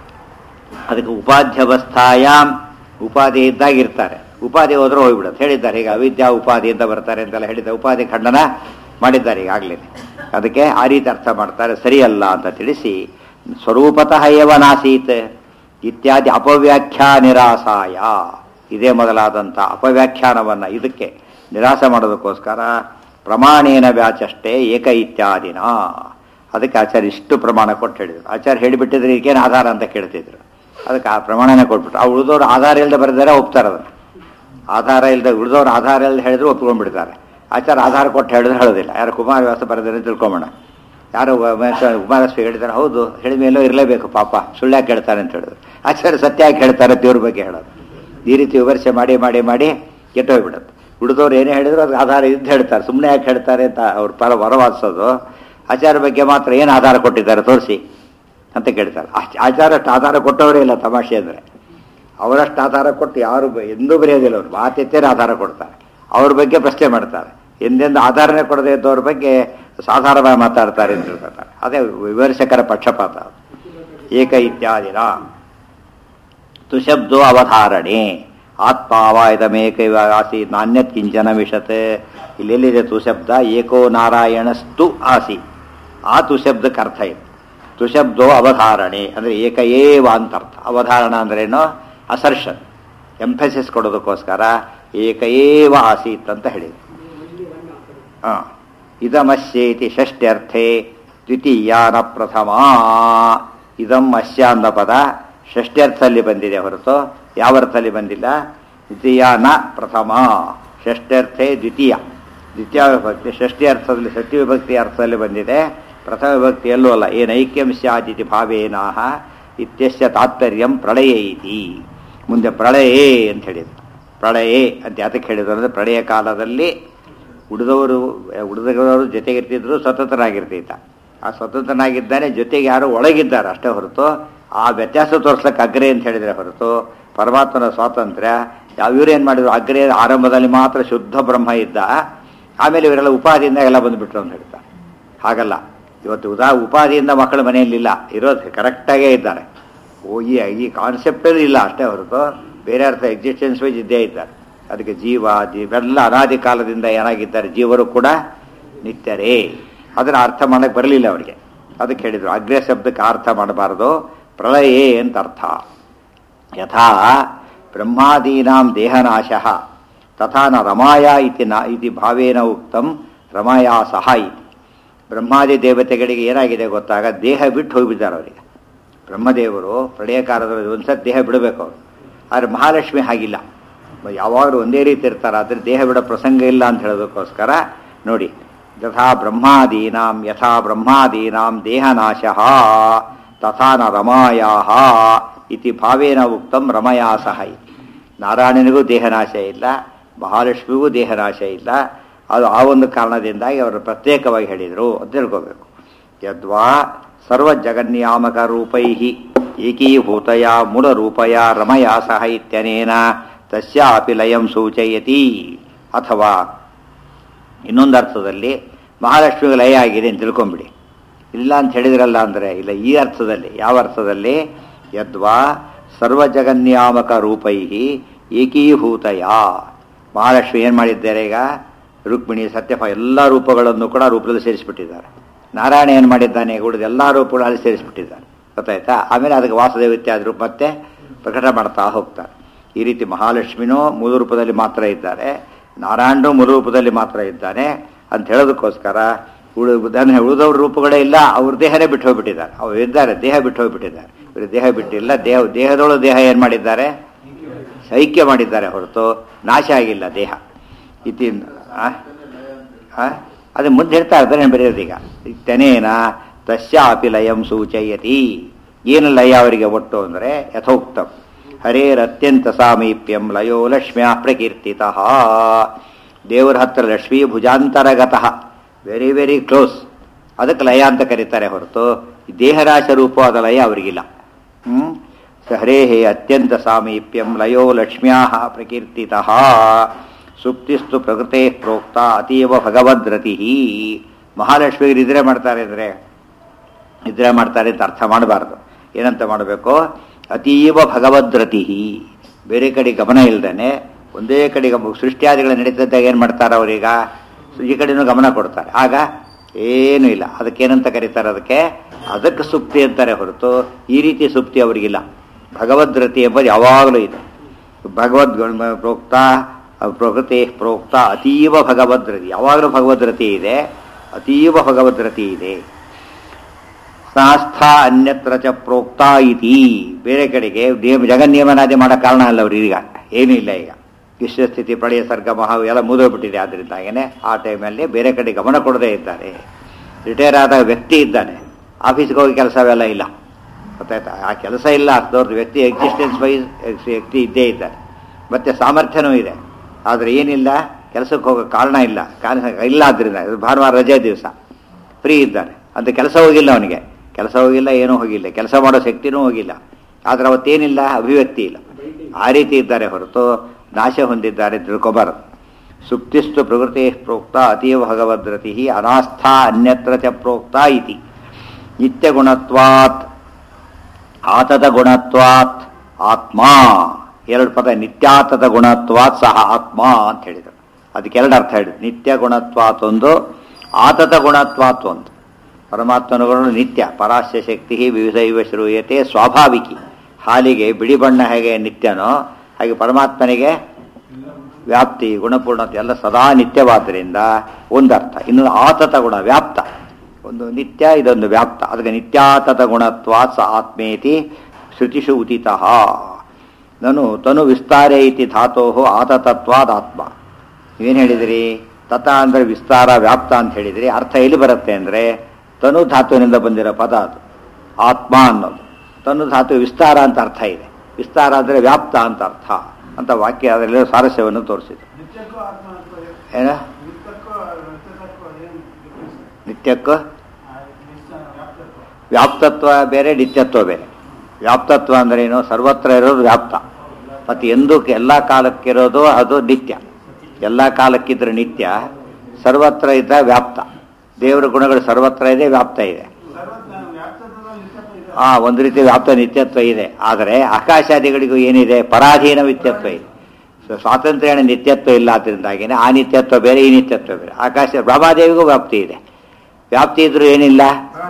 ಅದಕ್ಕೆ ಉಪಾಧ್ಯವಸ್ಥಾಯಾಮ್ ಉಪಾಧಿ ಇದ್ದಾಗ ಇರ್ತಾರೆ ಉಪಾಧಿ ಹೋದ್ರೆ ಹೋಗ್ಬಿಡುತ್ತೆ ಹೇಳಿದ್ದಾರೆ ಈಗ ಅವಿದ್ಯಾ ಉಪಾಧಿಯಿಂದ ಬರ್ತಾರೆ ಅಂತೆಲ್ಲ ಹೇಳಿದ ಉಪಾಧಿ ಖಂಡನ ಮಾಡಿದ್ದಾರೆ ಈಗಾಗಲೇ ಅದಕ್ಕೆ ಆ ರೀತಿ ಅರ್ಥ ಮಾಡ್ತಾರೆ ಸರಿಯಲ್ಲ ಅಂತ ತಿಳಿಸಿ ಸ್ವರೂಪತಃ ಏವ ನಾಸೀತ್ ಇತ್ಯಾದಿ ಅಪವ್ಯಾಖ್ಯಾ ನಿರಾಸಾಯ ಇದೇ ಮೊದಲಾದಂಥ ಅಪವ್ಯಾಖ್ಯಾನವನ್ನ ಇದಕ್ಕೆ ನಿರಾಸ ಮಾಡೋದಕ್ಕೋಸ್ಕರ ಪ್ರಮಾಣೇನ ವ್ಯಾಚಷ್ಟೇ ಏಕ ಇತ್ಯಾದಿನ ಅದಕ್ಕೆ ಆಚಾರ್ಯ ಇಷ್ಟು ಪ್ರಮಾಣ ಕೊಟ್ಟು ಹೇಳಿದ್ರು ಆಚಾರ್ಯ ಹೇಳಿಬಿಟ್ಟಿದ್ರೆ ಇದಕ್ಕೇನು ಆಧಾರ ಅಂತ ಕೇಳ್ತಿದ್ರು ಅದಕ್ಕೆ ಆ ಪ್ರಮಾಣನೇ ಕೊಟ್ಬಿಟ್ರು ಆ ಉಳಿದವ್ರು ಆಧಾರ ಇಲ್ಲದೆ ಬರೆದರೆ ಒಪ್ತಾರೆ ಅದನ್ನು ಆಧಾರ ಇಲ್ಲದೆ ಉಳಿದವ್ರು ಆಧಾರ ಇಲ್ಲದೆ ಹೇಳಿದ್ರು ಒಪ್ಕೊಂಡ್ಬಿಡ್ತಾರೆ ಆಚಾರ ಆಧಾರ ಕೊಟ್ಟು ಹೇಳಿದ್ರೆ ಹೇಳೋದಿಲ್ಲ ಯಾರು ಕುಮಾರವ್ಯಾಸ ಬರೆದರೆ ತಿಳ್ಕೊಂಬೋಣ ಯಾರು ಕುಮಾರಸ್ವಾಮಿ ಹೇಳಿದ್ದಾರೆ ಹೌದು ಹೇಳಿದ ಮೇಲೂ ಇರಲೇಬೇಕು ಪಾಪ ಸುಳ್ಳ್ಯಾಕೆ ಹೇಳ್ತಾರೆ ಅಂತ ಹೇಳಿದ್ರು ಆಚಾರ್ಯ ಸತ್ಯ ಯಾಕೆ ಹೇಳ್ತಾರೆ ದೇವ್ರ ಬಗ್ಗೆ ಹೇಳೋದು ಈ ರೀತಿ ವಿಮರ್ಶೆ ಮಾಡಿ ಮಾಡಿ ಮಾಡಿ ಕೆಟ್ಟೋಗ್ಬಿಡುತ್ತೆ ಉಳಿದವ್ರು ಏನೇ ಹೇಳಿದ್ರು ಅದಕ್ಕೆ ಆಧಾರ ಇದ್ದು ಹೇಳ್ತಾರೆ ಸುಮ್ಮನೆ ಯಾಕೆ ಹೇಳ್ತಾರೆ ಅಂತ ಅವ್ರ ಪರ ವರವಾದಿಸೋದು ಆಚಾರ ಬಗ್ಗೆ ಮಾತ್ರ ಏನು ಆಧಾರ ಕೊಟ್ಟಿದ್ದಾರೆ ತೋರಿಸಿ ಅಂತ ಕೇಳ್ತಾರೆ ಆಚ- ಆಚಾರಷ್ಟು ಆಧಾರ ಕೊಟ್ಟವರೇ ಇಲ್ಲ ತಮಾಷೆ ಅಂದರೆ ಅವರಷ್ಟು ಆಧಾರ ಕೊಟ್ಟು ಯಾರು ಬ- ಎಂದೂ ಬರೆಯೋದಿಲ್ಲ ಅವರು ಮಾತೆತ್ತೇನೆ ಆಧಾರ ಕೊಡ್ತಾರೆ ಅವ್ರ ಬಗ್ಗೆ ಪ್ರಶ್ನೆ ಮಾಡ್ತಾರೆ ಎಂದೆಂದು ಆಧಾರನೇ ಕೊಡದೇ ಇದ್ದವ್ರ ಬಗ್ಗೆ ಸಾಧಾರಣವಾಗಿ ಮಾತಾಡ್ತಾರೆ ಅಂತ ಹೇಳ್ತಾರೆ ಅದೇ ವಿಮರ್ಶಕರ ಪಕ್ಷಪಾತ ಅದು. ಏಕ ಇತ್ಯಾದಿನ ತುಶಬ್ದೋ ಅವಧಾರಣೆ ಆತ್ಮಾವಾಯದಮೇಕ ಆಸಿ ನಾಣ್ಯತ್ ಕಿಂಚನ ವಿಶತ್ ಇಲ್ಲೆಲ್ಲಿದೆ ತುಶಬ್ದ ಏಕೋ ನಾರಾಯಣಸ್ತು ಆಸಿ ಆ ತುಶಬ್ದಕ್ಕೆ ಅರ್ಥ ಇದೆ ತುಶಬ್ದೋ ಅವಧಾರಣೆ ಅಂದರೆ ಏಕ ಏವ ಅಂತ ಅರ್ಥ ಅವಧಾರಣ ಅಂದ್ರೇನು ಅಸರ್ಷನ್ ಎಂಫೆಸಿಸ್ ಕೊಡೋದಕ್ಕೋಸ್ಕರ ಏಕ ಏವ ಆಸೀತ್ ಅಂತ ಹೇಳಿದೆ ಆ, ಇದಮಸ್ಯೇತಿ ಷಷ್ಟ್ಯರ್ಥೆ ದ್ವಿತೀಯಾನ ಪ್ರಥಮ ಇದಂ ಅಸ್ಯ ಅಂದ ಪದ ಷಷ್ಟ್ಯರ್ಥದಲ್ಲಿ ಬಂದಿದೆ ಹೊರತು ಯಾವ ಅರ್ಥದಲ್ಲಿ ಬಂದಿಲ್ಲ ದ್ವಿತೀಯಾನ ಪ್ರಥಮ ಷಷ್ಟ್ಯರ್ಥೆ ದ್ವಿತೀಯ ದ್ವಿತೀಯ ವಿಭಕ್ತಿ ಷಷ್ಠಿ ಅರ್ಥದಲ್ಲಿ ಷಷ್ಠಿ ವಿಭಕ್ತಿ ಅರ್ಥದಲ್ಲಿ ಬಂದಿದೆ ಪ್ರಥಮ ವಿಭಕ್ತಿ ಎಲ್ಲೂ ಅಲ್ಲ ಏನೈಕ್ಯಂ ಸ್ಯಾದಿತಿ ಭಾವೇನಾಹ ಇತ್ಯಸ್ಯ ತಾತ್ಪರ್ಯಂ ಪ್ರಳಯ ಇತಿ ಮುಂದೆ ಪ್ರಳಯೇ ಅಂತ ಹೇಳಿದ್ರು ಪ್ರಳಯೇ ಅಂತ ಯಾತಕ್ಕೆ ಹೇಳಿದ್ರು ಅಂದರೆ ಪ್ರಳಯ ಕಾಲದಲ್ಲಿ ಉಳಿದವರು ಉಳಿದವರು ಜೊತೆಗಿರ್ತಿದ್ರು ಸ್ವತಂತ್ರನಾಗಿರ್ತಿದ್ದ ಆ ಸ್ವತಂತ್ರನಾಗಿದ್ದಾನೆ ಜೊತೆಗೆ ಯಾರು ಒಳಗಿದ್ದಾರೆ ಅಷ್ಟೇ ಹೊರತು ಆ ವ್ಯತ್ಯಾಸ ತೋರ್ಸಕ್ಕೆ ಅಗ್ರೆ ಅಂತ ಹೇಳಿದರೆ ಹೊರತು ಪರಮಾತ್ಮನ ಸ್ವಾತಂತ್ರ್ಯ ಯಾವ ಇವ್ರು ಏನು ಮಾಡಿದ್ರು ಅಗ್ರೆ ಆರಂಭದಲ್ಲಿ ಮಾತ್ರ ಶುದ್ಧ ಬ್ರಹ್ಮ ಇದ್ದ ಆಮೇಲೆ ಇವರೆಲ್ಲ ಉಪಾದಿಯಿಂದ ಎಲ್ಲ ಬಂದುಬಿಟ್ರು ಅಂತ ಹೇಳ್ತಾರೆ ಹಾಗಲ್ಲ ಇವತ್ತು ಉದಾ ಉಪಾದಿಯಿಂದ ಮಕ್ಕಳು ಮನೆಯಲ್ಲಿಲ್ಲ ಇರೋದು ಕರೆಕ್ಟಾಗೇ ಇದ್ದಾರೆ ಓ ಈ ಈ ಕಾನ್ಸೆಪ್ಟಲ್ಲಿ ಇಲ್ಲ ಅಷ್ಟೇ ಹೊರತು ಬೇರೆ ಅರ್ಥ ಎಕ್ಸಿಸ್ಟೆನ್ಸ್ ವೈಸ್ ಇದ್ದೇ ಇದ್ದಾರೆ ಅದಕ್ಕೆ ಜೀವ ಇವೆಲ್ಲ ಅನಾದಿ ಕಾಲದಿಂದ ಏನಾಗಿದ್ದಾರೆ ಜೀವರು ಕೂಡ ನಿತ್ಯರೇ ಅದನ್ನು ಅರ್ಥ ಮಾಡಕ್ಕೆ ಬರಲಿಲ್ಲ ಅವರಿಗೆ ಅದಕ್ಕೆ ಹೇಳಿದರು ಅಗ್ರ ಶಬ್ದಕ್ಕೆ ಅರ್ಥ ಮಾಡಬಾರದು ಪ್ರಳಯೇ ಅಂತ ಅರ್ಥ ಯಥಾ ಬ್ರಹ್ಮಾದೀನಾಂ ದೇಹನಾಶ ತಥಾ ನ ರಮಾಯ ಇತಿ ನ ಇತಿ ಭಾವೇನ ಉಕ್ತಂ ರಮಾಯ ಸಹ ಇತಿ ಬ್ರಹ್ಮಾದಿ ದೇವತೆಗಳಿಗೆ ಏನಾಗಿದೆ ಗೊತ್ತಾಗ ದೇಹ ಬಿಟ್ಟು ಹೋಗಿಬಿದ್ದಾರೆ ಅವರಿಗೆ ಬ್ರಹ್ಮದೇವರು ಪ್ರಳಯ ಕಾಲದಲ್ಲಿ ಒಂದ್ಸತಿ ದೇಹ ಬಿಡಬೇಕು ಅವರು ಆದರೆ ಮಹಾಲಕ್ಷ್ಮಿ ಹಾಗಿಲ್ಲ ಯಾವಾಗಲೂ ಒಂದೇ ರೀತಿ ಇರ್ತಾರೆ ಆದರೆ ದೇಹ ಬಿಡೋ ಪ್ರಸಂಗ ಇಲ್ಲ ಅಂತ ಹೇಳೋದಕ್ಕೋಸ್ಕರ ನೋಡಿ ಯಥಾ ಬ್ರಹ್ಮಾದೀನಾಂ ಯಥಾ ಬ್ರಹ್ಮಾದೀನಾಂ ದೇಹನಾಶ ತಥಾ ನ ರಮಾಯಾ ಇತಿ ಭಾವೇನ ಉಕ್ತಂ ರಮಯಾ ಸಹ ಇತಿ ನಾರಾಯಣನಿಗೂ ದೇಹನಾಶ ಇಲ್ಲ ಮಹಾಲಕ್ಷ್ಮಿಗೂ ದೇಹನಾಶ ಇಲ್ಲ ಅದು ಆ ಒಂದು ಕಾರಣದಿಂದಾಗಿ ಅವರು ಪ್ರತ್ಯೇಕವಾಗಿ ಹೇಳಿದರು ಅಂತ ತಿಳ್ಕೋಬೇಕು ಯದ್ವಾ ಸರ್ವ ಜಗನ್ಯಾಮಕ ರೂಪೈ ಏಕೀಭೂತಯ ಮೂಲರೂಪಯ ರಮಯ ಸಹ ಇತ್ಯನೇನ ತಸ್ಯಾಪಿ ಲಯಂ ಸೂಚಯತಿ ಅಥವಾ ಇನ್ನೊಂದು ಅರ್ಥದಲ್ಲಿ ಮಹಾಲಕ್ಷ್ಮಿಗೆ ಲಯ ಆಗಿದೆ ಅಂತ ತಿಳ್ಕೊಂಬಿಡಿ ಇಲ್ಲ ಅಂತ ಹೇಳಿದ್ರಲ್ಲ ಅಂದರೆ ಇಲ್ಲ ಈ ಅರ್ಥದಲ್ಲಿ ಯಾವ ಅರ್ಥದಲ್ಲಿ ಯದ್ವಾ ಸರ್ವಜಗನ್ಯಾಮಕ ರೂಪೈ ಏಕೀಭೂತಯ ಮಹಾಲಕ್ಷ್ಮಿ ಏನು ಮಾಡಿದ್ದಾರೆ ಈಗ ರುಕ್ಮಿಣಿ ಸತ್ಯಪ ಎಲ್ಲ ರೂಪಗಳನ್ನು ಕೂಡ ರೂಪದಲ್ಲಿ ಸೇರಿಸಿಬಿಟ್ಟಿದ್ದಾರೆ ನಾರಾಯಣ ಏನು ಮಾಡಿದ್ದಾನೆ ಉಳಿದ ಎಲ್ಲ ರೂಪಗಳಲ್ಲಿ ಸೇರಿಸಿಬಿಟ್ಟಿದ್ದಾರೆ ಗೊತ್ತಾಯ್ತಾ ಆಮೇಲೆ ಅದಕ್ಕೆ ವಾಸುದೇವ ಇತ್ಯಾದಿ ರೂಪ ಮತ್ತೆ ಪ್ರಕಟ ಮಾಡ್ತಾ ಹೋಗ್ತಾರೆ ಈ ರೀತಿ ಮಹಾಲಕ್ಷ್ಮಿನೂ ಮೂಲ ರೂಪದಲ್ಲಿ ಮಾತ್ರ ಇದ್ದಾರೆ ನಾರಾಯಣನು ಮೂಲ ರೂಪದಲ್ಲಿ ಮಾತ್ರ ಇದ್ದಾನೆ ಅಂತ ಹೇಳೋದಕ್ಕೋಸ್ಕರ ಉಳಿ ಉದಾಹರಣೆ ಉಳಿದವ್ರ ರೂಪಗಳೇ ಇಲ್ಲ ಅವ್ರ ದೇಹನೇ ಬಿಟ್ಟು ಹೋಗ್ಬಿಟ್ಟಿದ್ದಾರೆ ಅವ್ರು ಇದ್ದಾರೆ ದೇಹ ಬಿಟ್ಟು ಹೋಗ್ಬಿಟ್ಟಿದ್ದಾರೆ ಇವರು ದೇಹ ಬಿಟ್ಟಿಲ್ಲ ದೇಹ ದೇಹದೊಳಗೆ ದೇಹ ಏನು ಮಾಡಿದ್ದಾರೆ ಐಕ್ಯ ಮಾಡಿದ್ದಾರೆ ಹೊರತು ನಾಶ ಆಗಿಲ್ಲ ದೇಹ ಇತಿ ಆ? ಆ? ಅದು ಮುಂದೆ ಹೇಳ್ತಾ ಇರ್ತಾರೆ ಬರೆಯೋದೀಗ ತೆನೇನ ತಸ್ಯಾಪಿ ಲಯಂ ಸೂಚಯತಿ ಏನು ಲಯ ಅವರಿಗೆ ಒಟ್ಟು ಅಂದರೆ ಯಥೋಕ್ತಂ ಹರೇರತ್ಯಂತ ಸಾಮೀಪ್ಯಂ ಲಯೋ ಲಕ್ಷ್ಮ್ಯಾ ಪ್ರಕೀರ್ತಿತ ದೇವರ ಹತ್ರ ಲಕ್ಷ್ಮೀ ಭುಜಾಂತರಗತಃ ವೆರಿ ವೆರಿ ಕ್ಲೋಸ್ ಅದಕ್ಕೆ ಲಯ ಅಂತ ಕರೀತಾರೆ ಹೊರತು ದೇಹರಾಶ ರೂಪವಾದ ಲಯ ಅವರಿಗಿಲ್ಲ ಹ್ಮ್ ಹರೇ ಅತ್ಯಂತ ಸಾಮೀಪ್ಯಂ ಲಯೋ ಲಕ್ಷ್ಮ್ಯಾ ಪ್ರಕೀರ್ತಿತ ಸುಪ್ತಿಸ್ತು ಪ್ರಕೃತೆ ಪ್ರೋಕ್ತ ಅತೀವ ಭಗವದ್ರತಿ ಮಹಾಲಕ್ಷ್ಮಿಗೆ ನಿದ್ರೆ ಮಾಡ್ತಾರೆ ಅಂದರೆ ನಿದ್ರೆ ಮಾಡ್ತಾರೆ ಅಂತ ಅರ್ಥ ಮಾಡಬಾರ್ದು ಏನಂತ ಮಾಡಬೇಕು ಅತೀವ ಭಗವದ್ರತಿ ಬೇರೆ ಕಡೆ ಗಮನ ಇಲ್ದೇನೆ ಒಂದೇ ಕಡೆ ಗಮ ಸೃಷ್ಟಿಯಾದಿಗಳ ನಡೀತಿದ್ದಾಗ ಏನು ಮಾಡ್ತಾರೆ ಅವರೀಗ ಈ ಕಡೆನೂ ಗಮನ ಕೊಡ್ತಾರೆ ಆಗ ಏನೂ ಇಲ್ಲ ಅದಕ್ಕೇನಂತ ಕರೀತಾರೆ ಅದಕ್ಕೆ ಅದಕ್ಕೆ ಸುಪ್ತಿ ಅಂತಾರೆ ಹೊರತು ಈ ರೀತಿ ಸುಪ್ತಿ ಅವರಿಗಿಲ್ಲ ಭಗವದ್ರತಿ ಎಂಬುದು ಯಾವಾಗಲೂ ಇದೆ ಭಗವದ್ ಪ್ರೋಕ್ತ ಪ್ರಕೃತಿ ಪ್ರೋಕ್ತ ಅತೀವ ಭಗವದ್ರತಿ ಯಾವಾಗಲೂ ಭಗವದ್ರತಿ ಇದೆ ಅತೀವ ಭಗವದ್ರತಿ ಇದೆ ಶಾಸ್ತ್ರ ಅನ್ಯತ್ರ ಚ ಪ್ರೋಕ್ತ ಇತಿ ಬೇರೆ ಕಡೆಗೆ ದೇವ ಜಗನ್ನಿಯಮನಾದಿ ಮಾಡೋ ಕಾರಣ ಅಲ್ಲ ಅವ್ರು ಈಗ ಏನೂ ಇಲ್ಲ ಈಗ ವಿಶ್ವಸ್ಥಿತಿ ಪ್ರಳಯ ಸರ್ಗ ಮಹಾ ಎಲ್ಲ ಮುಗಿದೋಗ್ಬಿಟ್ಟಿದೆ ಆದ್ದರಿಂದಾಗೇನೆ ಆ ಟೈಮಲ್ಲಿ ಬೇರೆ ಕಡೆ ಗಮನ ಕೊಡದೇ ಇದ್ದಾರೆ ರಿಟೈರ್ ಆದ ವ್ಯಕ್ತಿ ಇದ್ದಾನೆ ಆಫೀಸ್ಗೆ ಹೋಗಿ ಕೆಲಸವೆಲ್ಲ ಇಲ್ಲ ಗೊತ್ತಾಯ್ತಾ ಆ ಕೆಲಸ ಇಲ್ಲ ಅರ್ಥದವ್ರದ್ದು ವ್ಯಕ್ತಿ ಎಕ್ಸಿಸ್ಟೆನ್ಸ್ ವೈಸ್ ವ್ಯಕ್ತಿ ಇದ್ದೇ ಇದ್ದಾರೆ ಮತ್ತೆ ಸಾಮರ್ಥ್ಯನೂ ಇದೆ ಆದರೆ ಏನಿಲ್ಲ ಕೆಲಸಕ್ಕೆ ಹೋಗೋ ಕಾರಣ ಇಲ್ಲ ಕಾರಣ ಇಲ್ಲ ಆದ್ರಿಂದ ಇದು ಭಾನುವಾರ ರಜೆ ದಿವಸ ಫ್ರೀ ಇದ್ದಾನೆ ಅಂತ ಕೆಲಸ ಹೋಗಿಲ್ಲ ಅವನಿಗೆ ಕೆಲಸ ಹೋಗಿಲ್ಲ ಏನೂ ಹೋಗಿಲ್ಲ ಕೆಲಸ ಮಾಡೋ ಶಕ್ತಿನೂ ಹೋಗಿಲ್ಲ ಆದರೆ ಅವತ್ತೇನಿಲ್ಲ ಅಭಿವ್ಯಕ್ತಿ ಇಲ್ಲ ಆ ರೀತಿ ಇದ್ದಾರೆ ಹೊರತು ನಾಶ ಹೊಂದಿದ್ದಾರೆ ತಿಳ್ಕೊಬಾರದು ಸುಪ್ತಿಸ್ತು ಪ್ರಕೃತಿ ಪ್ರೋಕ್ತ ಅತೀವ ಭಗವದ್ರತಿ ಅನಾಸ್ಥಾ ಅನ್ಯತ್ರ ಚ ಪ್ರೋಕ್ತ ಇತಿ ನಿತ್ಯಗುಣತ್ವಾತ್ ಆತದ ಗುಣತ್ವಾತ್ ಆತ್ಮ ಎರಡು ಪದ ನಿತ್ಯಾತದ ಗುಣತ್ವಾತ್ ಸಹ ಆತ್ಮ ಅಂತ ಹೇಳಿದರು ಅದಕ್ಕೆ ಎರಡು ಅರ್ಥ ಹೇಳಿದ್ರು ನಿತ್ಯ ಗುಣತ್ವಾತ್ ಒಂದು ಆತದ ಗುಣತ್ವಾತ್ ಒಂದು ಪರಮಾತ್ಮನುಗಳು ನಿತ್ಯ ಪರಾಸ್ಯ ಶಕ್ತಿ ವಿವಿಧ ಇವ ಶ್ರೂಯತೆ ಸ್ವಾಭಾವಿಕಿ ಹಾಲಿಗೆ ಬಿಳಿ ಬಣ್ಣ ಹೇಗೆ ನಿತ್ಯನೋ ಹಾಗೆ ಪರಮಾತ್ಮನಿಗೆ ವ್ಯಾಪ್ತಿ ಗುಣಪೂರ್ಣತೆ ಎಲ್ಲ ಸದಾ ನಿತ್ಯವಾದ್ದರಿಂದ ಒಂದರ್ಥ ಇನ್ನೊಂದು ಆತತ ಗುಣ ವ್ಯಾಪ್ತ ಒಂದು ನಿತ್ಯ ಇದೊಂದು ವ್ಯಾಪ್ತ ಅದಕ್ಕೆ ನಿತ್ಯಾತತ ಗುಣತ್ವಾ ಸ ಆತ್ಮೇತಿ ಶ್ರುತಿಷು ಉದಿತಃ ನಾನು ತನು ವಿಸ್ತಾರೇ ಇತಿ ಧಾತೋ ಆತತತ್ವಾದಾತ್ಮ ಏನು ಹೇಳಿದಿರಿ ತತ ಅಂದರೆ ವಿಸ್ತಾರ ವ್ಯಾಪ್ತ ಅಂತ ಹೇಳಿದಿರಿ ಅರ್ಥ ಎಲ್ಲಿ ಬರುತ್ತೆ ಅಂದರೆ ತನು ಧಾತುವಿನಿಂದ ಬಂದಿರೋ ಪದ ಅದು ಆತ್ಮ ಅನ್ನೋದು ತನು ಧಾತು ವಿಸ್ತಾರ ಅಂತ ಅರ್ಥ ಇದೆ ವಿಸ್ತಾರ ಅಂದರೆ ವ್ಯಾಪ್ತ ಅಂತ ಅರ್ಥ ಅಂತ ವಾಕ್ಯ ಅದರಲ್ಲಿ ಸಾರಸ್ಯವನ್ನು ತೋರಿಸಿದೆ ನಿತ್ಯಕ್ಕೂ ಆತ್ಮ ಅಥವಾ ಏನ ನಿತ್ಯಕ್ಕೂ ನಿತ್ಯಕ್ಕೂ ಏನು difference? ನಿತ್ಯಕ್ಕೂ ಆ, ನಿತ್ಯ ವ್ಯಾಪ್ತತ್ವ. ವ್ಯಾಪ್ತತ್ವ ಬೇರೆ ನಿತ್ಯತ್ವ ಬೇರೆ ವ್ಯಾಪ್ತತ್ವ ಅಂದ್ರೆ ಏನು ಸರ್ವತ್ರ ಇರೋದು ವ್ಯಾಪ್ತ ಮತ್ತು ಎಂದು ಎಲ್ಲ ಕಾಲಕ್ಕಿರೋದು ಅದು ನಿತ್ಯ ಎಲ್ಲ ಕಾಲಕ್ಕಿದ್ರೆ ನಿತ್ಯ ಸರ್ವತ್ರ ಇದ್ದ ವ್ಯಾಪ್ತ ದೇವರ ಗುಣಗಳು ಸರ್ವತ್ರ ಇದೆ ವ್ಯಾಪ್ತ ಇದೆ ಸರ್ವಜ್ಞ ವ್ಯಾಪ್ತತ್ವದಲ್ಲಿ ನಿತ್ಯತ್ವ ಇದೆ. ಆ ಒಂದು ರೀತಿ ವ್ಯಾಪ್ತ ನಿತ್ಯತ್ವ ಇದೆ ಆದರೆ ಆಕಾಶಾದಿಗಳಿಗೂ ಏನಿದೆ ಪರಾಧೀನ ನಿತ್ಯತ್ವ ಇದೆ ಸ್ವ- ಸ್ವಾತಂತ್ರ್ಯನ ನಿತ್ಯತ್ವ ಇಲ್ಲ ಆದ್ದರಿಂದಾಗಿನೇ ಆ ನಿತ್ಯತ್ವ ಬೇರೆ ಈ ನಿತ್ಯತ್ವ ಬೇರೆ ಆಕಾಶ ಬ್ರಹ್ಮಾದೇವಿಗೂ ವ್ಯಾಪ್ತಿ ಇದೆ ವ್ಯಾಪ್ತಿ ಇದ್ರೂ ಏನಿಲ್ಲ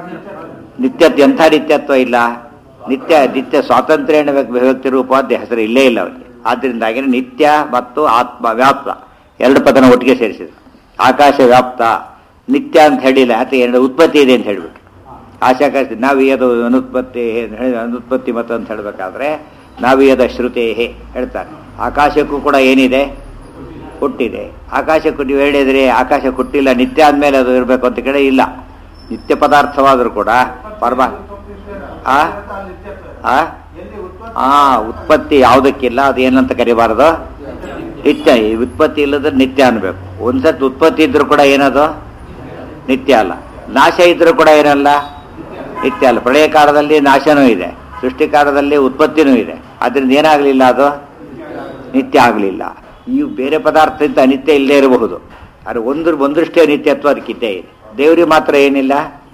ನಿತ್ಯತ್ವ ಎಂಥ ನಿತ್ಯತ್ವ ಇಲ್ಲ ನಿತ್ಯ ನಿತ್ಯ ಸ್ವಾತಂತ್ರ್ಯನ ವ್ಯ- ವ್ಯಕ್ತಿ ರೂಪವಾದ ಹೆಸರು ಇಲ್ಲೇ ಇಲ್ಲ ಅವರಿಗೆ ಆದ್ದರಿಂದಾಗಿ ನಿತ್ಯ ಮತ್ತು ಆತ್ಮ ವ್ಯಾಪ್ತ ಎರಡು ಪದನ ಒಟ್ಟಿಗೆ ಸೇರಿಸಿದ್ರು ಆಕಾಶ ವ್ಯಾಪ್ತ ನಿತ್ಯ ಅಂತ ಹೇಳಿಲ್ಲ ಅಥವಾ ಎರಡು ಉತ್ಪತ್ತಿ ಇದೆ ಅಂತ ಹೇಳ್ಬಿಟ್ಟು ಆಶಾಕಾಶ ನಾವಿಯದು ಅನುತ್ಪತ್ತಿ ಅನುತ್ಪತ್ತಿ ಮತ ಅಂತ ಹೇಳಬೇಕಾದ್ರೆ ನಾವಿಯದ ಶ್ರುತೇ ಹೇಳ್ತಾರೆ ಆಕಾಶಕ್ಕೂ ಕೂಡ ಏನಿದೆ ಹುಟ್ಟಿದೆ ಆಕಾಶಕ್ಕೂ ನೀವು ಹೇಳಿದ್ರಿ ಆಕಾಶ ಹುಟ್ಟಿಲ್ಲ ನಿತ್ಯ ಆದ್ಮೇಲೆ ಅದು ಇರಬೇಕು ಅಂತ ಕೇಳಿ ಇಲ್ಲ ನಿತ್ಯ ಪದಾರ್ಥವಾದರೂ ಕೂಡ ಪರಮ ಉತ್ಪತ್ತಿ ಸೇರ. ಆ? ಅಲ್ಲಿ ನಿತ್ಯತ್ವ ಇದೆ. ಆ ಎಲ್ಲಿ ಉತ್ಪತ್ತಿ ಆ ಉತ್ಪತ್ತಿ ಯಾವುದಕ್ಕಿಲ್ಲ ಅದು ಏನಂತ ಕರಿಬಾರದು ನಿತ್ಯ ಈ ಉತ್ಪತ್ತಿ ಇಲ್ಲದ್ರೆ ನಿತ್ಯ ಅನ್ಬೇಕು ಒಂದ್ಸತಿ ಉತ್ಪತ್ತಿ ಇದ್ರೂ ಕೂಡ ಏನದು ನಿತ್ಯ ಅಲ್ಲ ನಾಶ ಇದ್ರೂ ಕೂಡ ಏನಲ್ಲ ನಿತ್ಯ ಅಲ್ಲ ಪ್ರಳಯ ಕಾಲದಲ್ಲಿ ನಾಶನೂ ಇದೆ ಸೃಷ್ಟಿ ಕಾಲದಲ್ಲಿ ಉತ್ಪತ್ತಿನೂ ಇದೆ ಅದರಿಂದ ಏನಾಗಲಿಲ್ಲ ಅದು ನಿತ್ಯ ಆಗಲಿಲ್ಲ ಈ ಬೇರೆ ಪದಾರ್ಥದಿಂದ ಅನಿತ್ಯ ಇಲ್ಲದೆ ಇರಬಹುದು ಆದರೆ ಒಂದು ಒಂದೃಷ್ಟೇ ನಿತ್ಯತ್ವ ಅದಕ್ಕಿದ್ದೇ ಇದೆ ದೇವರಿಗೆ ಮಾತ್ರ ಏನಿಲ್ಲ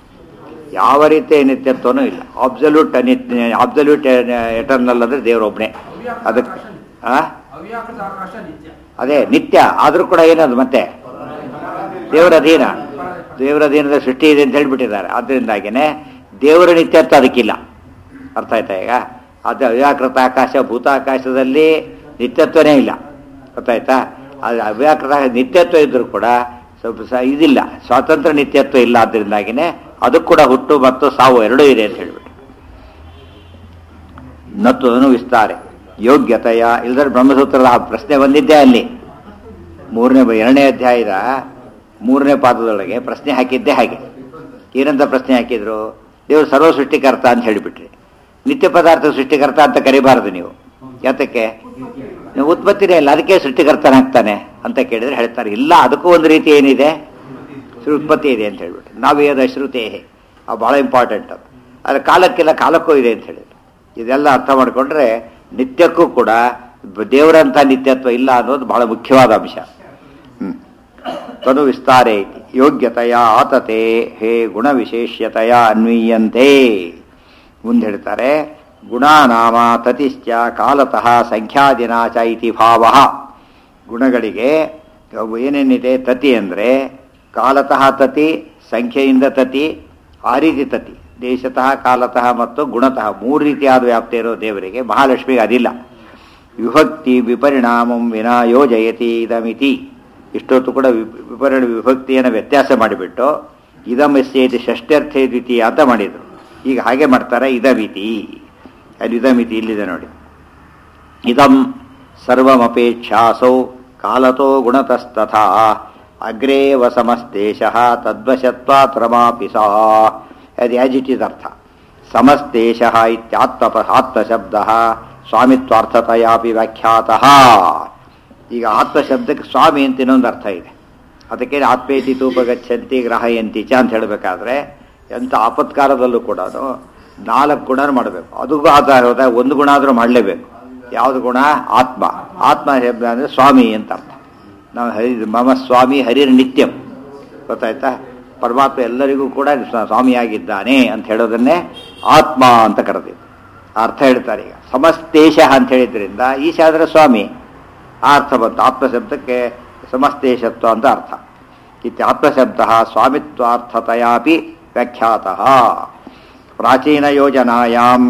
ಯಾವ ರೀತಿಯ ನಿತ್ಯತ್ವನೂ ಇಲ್ಲ ಅಬ್ಸಲ್ಯೂಟ್ ಅನಿತ್ಯ ಅಬ್ಸಲ್ಯೂಟ್ ಎಟರ್ನಲ್ ಅಂದ್ರೆ ದೇವರೊಬ್ಬನೇ ಅದಕ್ಕೆ ಆ ಅವ್ಯಾಕೃತ ಆಕಾಶ ನಿತ್ಯ ಅದೇ ನಿತ್ಯ ಆದರೂ ಕೂಡ ಏನದು ಮತ್ತೆ ದೇವರ ಅಧೀನ ದೇವರ ಅಧೀನದ ಸೃಷ್ಟಿ ಇದೆ ಅಂತ ಹೇಳ್ಬಿಟ್ಟಿದ್ದಾರೆ ಆದ್ದರಿಂದಾಗಿನೇ ದೇವರ ನಿತ್ಯತ್ವ ಅದಕ್ಕಿಲ್ಲ ಅರ್ಥ ಆಯ್ತಾ ಈಗ ಅದು ಅವ್ಯಾಕೃತ ಆಕಾಶ ಭೂತಾಕಾಶದಲ್ಲಿ ನಿತ್ಯತ್ವನೇ ಇಲ್ಲ ಗೊತ್ತಾಯ್ತಾ ಅದು ಅವ್ಯಾಕೃತ ನಿತ್ಯತ್ವ ಇದ್ರೂ ಕೂಡ ಸ್ವಲ್ಪ ಸ ಇದಿಲ್ಲ ಸ್ವಾತಂತ್ರ್ಯ ನಿತ್ಯತ್ವ ಇಲ್ಲ ಆದ್ದರಿಂದಾಗಿನೇ ಅದಕ್ಕೆ ಕೂಡ ಹುಟ್ಟು ಮತ್ತು ಸಾವು ಎರಡೂ ಇದೆ ಅಂತ ಹೇಳ್ಬಿಟ್ಟು ನತ್ತು ಅದನ್ನು ವಿಸ್ತಾರೆ ಯೋಗ್ಯತೆಯ ಇಲ್ದ್ರೆ ಬ್ರಹ್ಮಸೂತ್ರದ ಆ ಪ್ರಶ್ನೆ ಬಂದಿದ್ದೇ ಅಲ್ಲಿ ಮೂರನೇ ಬ- ಎರಡನೇ ಅಧ್ಯಾಯದ ಮೂರನೇ ಪಾದದೊಳಗೆ ಪ್ರಶ್ನೆ ಹಾಕಿದ್ದೇ ಹಾಗೆ ಏನಂತ ಪ್ರಶ್ನೆ ಹಾಕಿದ್ರು ದೇವರು ಸರ್ವ ಸೃಷ್ಟಿಕರ್ತ ಅಂತ ಹೇಳಿಬಿಟ್ರಿ ನಿತ್ಯ ಪದಾರ್ಥ ಸೃಷ್ಟಿಕರ್ತ ಅಂತ ಕರಿಬಾರದು ನೀವು ಯಾತಕ್ಕೆ ನೀವು ಉತ್ಪತ್ತಿನೇ ಇಲ್ಲ ಅದಕ್ಕೆ ಸೃಷ್ಟಿಕರ್ತನಾಗ್ತಾನೆ ಅಂತ ಕೇಳಿದ್ರೆ ಹೇಳ್ತಾರೆ ಇಲ್ಲ ಅದಕ್ಕೂ ಒಂದು ರೀತಿ ಏನಿದೆ ಶ್ರು- ಉತ್ಪತ್ತಿ ಇದೆ ಅಂತ ಹೇಳ್ಬಿಟ್ಟು ನಾವೇದ ಶ್ರುತೇ ಅದು ಬಹಳ ಇಂಪಾರ್ಟೆಂಟ್ ಅದು ಆದರೆ ಕಾಲಕ್ಕೆಲ್ಲ ಕಾಲಕ್ಕೂ ಇದೆ ಅಂತ ಹೇಳಿದ್ರು ಇದೆಲ್ಲ ಅರ್ಥ ಮಾಡಿಕೊಂಡ್ರೆ ನಿತ್ಯಕ್ಕೂ ಕೂಡ ಬ- ದೇವರಂಥ ನಿತ್ಯತ್ವ ಇಲ್ಲ ಅನ್ನೋದು ಬಹಳ ಮುಖ್ಯವಾದ ಅಂಶ ಹ್ಮ್. ತನು ವಿಸ್ತಾರೇ ಇತಿ. ಯೋಗ್ಯತೆಯ ಆತತೆ ಹೇ ಗುಣವಿಶೇಷ್ಯತೆಯ ಅನ್ವೀಯಂತೆ ಮುಂದೆ ಹೇಳ್ತಾರೆ ಗುಣಾನಾಮ ತತಿಶ್ಚ ಕಾಲತಃ ಸಂಖ್ಯಾದಿನ ಚ ಇತಿ ಭಾವ ಗುಣಗಳಿಗೆ ಅವು ಏನೇನಿದೆ ತತಿ ಅಂದರೆ ಕಾಲತಃ ತತಿ ಸಂಖ್ಯೆಯಿಂದ ತತಿ ಆ ರೀತಿ ತತಿ ದೇಶತಃ ಕಾಲತಃ ಮತ್ತು ಗುಣತಃ ಮೂರು ರೀತಿಯಾದ ವ್ಯಾಪ್ತಿ ಇರೋ ದೇವರಿಗೆ ಮಹಾಲಕ್ಷ್ಮಿಗೆ ಅದಿಲ್ಲ ವಿಭಕ್ತಿ ವಿಪರಿಣಾಮಂ ವಿನಾ ಯೋಜಯತಿ ಇದಮಿತಿ ಇಷ್ಟೊತ್ತು ಕೂಡ ವಿ- ವಿಪರಿಣ ವಿಭಕ್ತಿಯನ್ನು ವ್ಯತ್ಯಾಸ ಮಾಡಿಬಿಟ್ಟು ಇದಮಸ್ಯೇತಿ ಷಷ್ಠ್ಯರ್ಥೇ ದ್ವಿತೀಯ ಅಂತ ಮಾಡಿದರು ಈಗ ಹಾಗೆ ಮಾಡ್ತಾರೆ ಇದಮಿತಿ ಅಲ್ಲಿ ಇದಮಿತಿ ಇಲ್ಲಿದೆ ನೋಡಿ ಇದಂ ಸರ್ವಮಪೇಕ್ಷಾಸೌ ಕಾಲತೋ ಗುಣತಸ್ತಥಾ ಅಗ್ರೇ ವಸಮಸ್ತೇಶಃ ತದ್ವಶತ್ವಾತ್ ರಮಾಪಿ ಸಾ ಅದು ಯಾಜಿಟಿದ ಅರ್ಥ ಸಮಸ್ತೇಶಃ ಇತ್ಯಾತ್ಮ ಆತ್ಮಶಬ್ದ ಸ್ವಾಮಿತ್ವಾರ್ಥತೆಯಾಪಿ ವ್ಯಾಖ್ಯಾತಃ ಈಗ ಆತ್ಮಶಬ್ದಕ್ಕೆ ಸ್ವಾಮಿ ಅಂತ ಇನ್ನೊಂದು ಅರ್ಥ ಇದೆ ಅದಕ್ಕೆ ಆತ್ಮೇತಿ ತೂಪಗಚ್ಚಂತಿ ಗ್ರಹಯಂತಿ ಚ ಅಂತ ಹೇಳಬೇಕಾದ್ರೆ ಎಂಥ ಆಪತ್ಕಾರದಲ್ಲೂ ಕೂಡ ನಾಲ್ಕು ಗುಣ ಮಾಡಬೇಕು ಅದಕ್ಕೂ ಆಧಾರ ಹೋದಾಗ ಒಂದು ಗುಣ ಆದರೂ ಮಾಡಲೇಬೇಕು ಯಾವುದು ಗುಣ ಆತ್ಮ ಆತ್ಮ ಶಬ್ದ ಅಂದರೆ ಸ್ವಾಮಿ ಅಂತ ಅರ್ಥ ನಾವು ಹರಿ ಮಮ ಸ್ವಾಮಿ ಹರಿರ್ ನಿತ್ಯಂ ಗೊತ್ತಾಯ್ತಾ ಪರಮಾತ್ಮ ಎಲ್ಲರಿಗೂ ಕೂಡ ಸ್ವ- ಸ್ವಾಮಿಯಾಗಿದ್ದಾನೆ ಅಂತ ಹೇಳೋದನ್ನೇ ಆತ್ಮ ಅಂತ ಕರೆದಿದ್ದು ಆ ಅರ್ಥ ಹೇಳ್ತಾರೆ ಈಗ ಸಮಸ್ತೇಶ ಅಂತ ಹೇಳಿದ್ರಿಂದ ಈಶ ಆದರೆ ಸ್ವಾಮಿ ಆ ಅರ್ಥ ಬಂತು ಆತ್ಮಶಬ್ದಕ್ಕೆ ಸಮಸ್ತೇಶತ್ವ ಅಂತ ಅರ್ಥ ಇತ್ಯಾತ್ಮಶಬ್ದ ಸ್ವಾಮಿತ್ವಾರ್ಥತೆಯಾಪಿ ವ್ಯಾಖ್ಯಾತಃ ಪ್ರಾಚೀನ ಯೋಜನಾಯಾಂ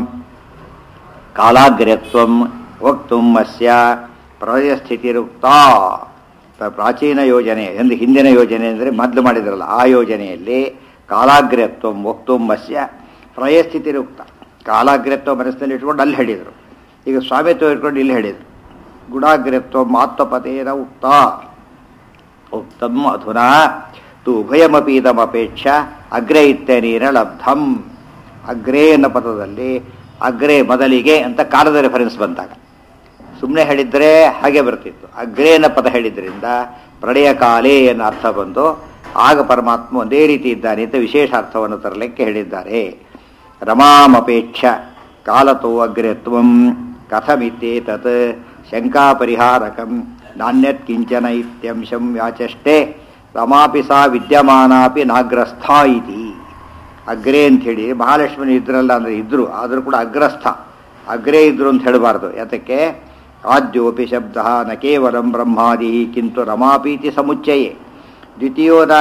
ಕಾಲಾಗ್ರತ್ವಂ ವಕ್ತುಂ ಅಸ್ಯ ಪ್ರಳಯಸ್ಥಿತಿರುಕ್ತ ಪ್ರಾಚೀನ ಯೋಜನೆ ಎಂದು ಹಿಂದಿನ ಯೋಜನೆ ಅಂದರೆ ಮೊದಲು ಮಾಡಿದ್ರಲ್ಲ ಆ ಯೋಜನೆಯಲ್ಲಿ ಕಾಲಾಗ್ರತ್ವಂ ವಕ್ತುಂ ಅಸ್ಯ ಪ್ರಳಯಸ್ಥಿತಿರುಕ್ತ ಕಾಲಾಗ್ರತ್ವ ಮನಸ್ಸಿನಲ್ಲಿ ಇಟ್ಕೊಂಡು ಅಲ್ಲಿ ಹೇಳಿದರು ಈಗ ಸ್ವಾಮಿತ್ವ ಇಟ್ಕೊಂಡು ಇಲ್ಲಿ ಹೇಳಿದರು ಗುಣಾಗ್ರತ್ವ ಆತ್ಮಪದೇನ ಉಕ್ತ ಉಕ್ತಂ ಅಧುನಾ ತು ಉಭಯಮಪಿ ಇದಮಪೇಕ್ಷ ಅಗ್ರೆ ಇತ್ಯನೀರ ಲಬ್ಧಂ ಅಗ್ರೆ ಅನ್ನೋ ಪದದಲ್ಲಿ ಅಗ್ರೆ ಮೊದಲಿಗೆ ಅಂತ ಕಾಲದ ರೆಫರೆನ್ಸ್ ಬಂದಾಗ ಸುಮ್ಮನೆ ಹೇಳಿದ್ರೆ ಹಾಗೆ ಬರ್ತಿತ್ತು ಅಗ್ರೆ ಅನ್ನೋ ಪದ ಹೇಳಿದ್ರಿಂದ ಪ್ರಳಯ ಕಾಲೇ ಅನ್ನೋ ಅರ್ಥ ಬಂದು ಆಗ ಪರಮಾತ್ಮ ಒಂದೇ ರೀತಿ ಇದ್ದಾನೆ ಅಂತ ವಿಶೇಷ ಅರ್ಥವನ್ನು ತರಲಿಕ್ಕೆ ಹೇಳಿದ್ದಾರೆ ರಮಾಮಪೇಕ್ಷ ಕಾಲತೋ ಅಗ್ರತ್ವಂ ಕಥಮಿತ್ಯೇತತ್ ಶಂಕಾಪರಿಹಾರಕಂ ನಾಣ್ಯತ್ ಕಿಂಚನ ಇತ್ಯಂಶಂ ವ್ಯಾಚಷ್ಟೇ ರಮಾಪಿ ಸಾ ವಿದ್ಯಮಾನಾಪಿ ನಾಗ್ರಸ್ಥ ಇತಿ ಅಗ್ರೆ ಅಂತ ಹೇಳಿ ಮಹಾಲಕ್ಷ್ಮಿ ಇದ್ರಲ್ಲ ಅಂದ್ರೆ ಇದ್ರು ಆದರೂ ಕೂಡ ಅಗ್ರಸ್ಥ ಅಗ್ರೆ ಇದ್ರು ಅಂತ ಹೇಳಬಾರ್ದು ಯಾತಕ್ಕೆ ಆದ್ಯೋಪಿ ಶಬ್ದ ನ ಕೇವಲಂ ಬ್ರಹ್ಮಾದಿ ಕಿಂತು ರಮಾಪೀತಿ ಸಮುಚ್ಚಯೇ ದ್ವಿತೀಯೋ ನ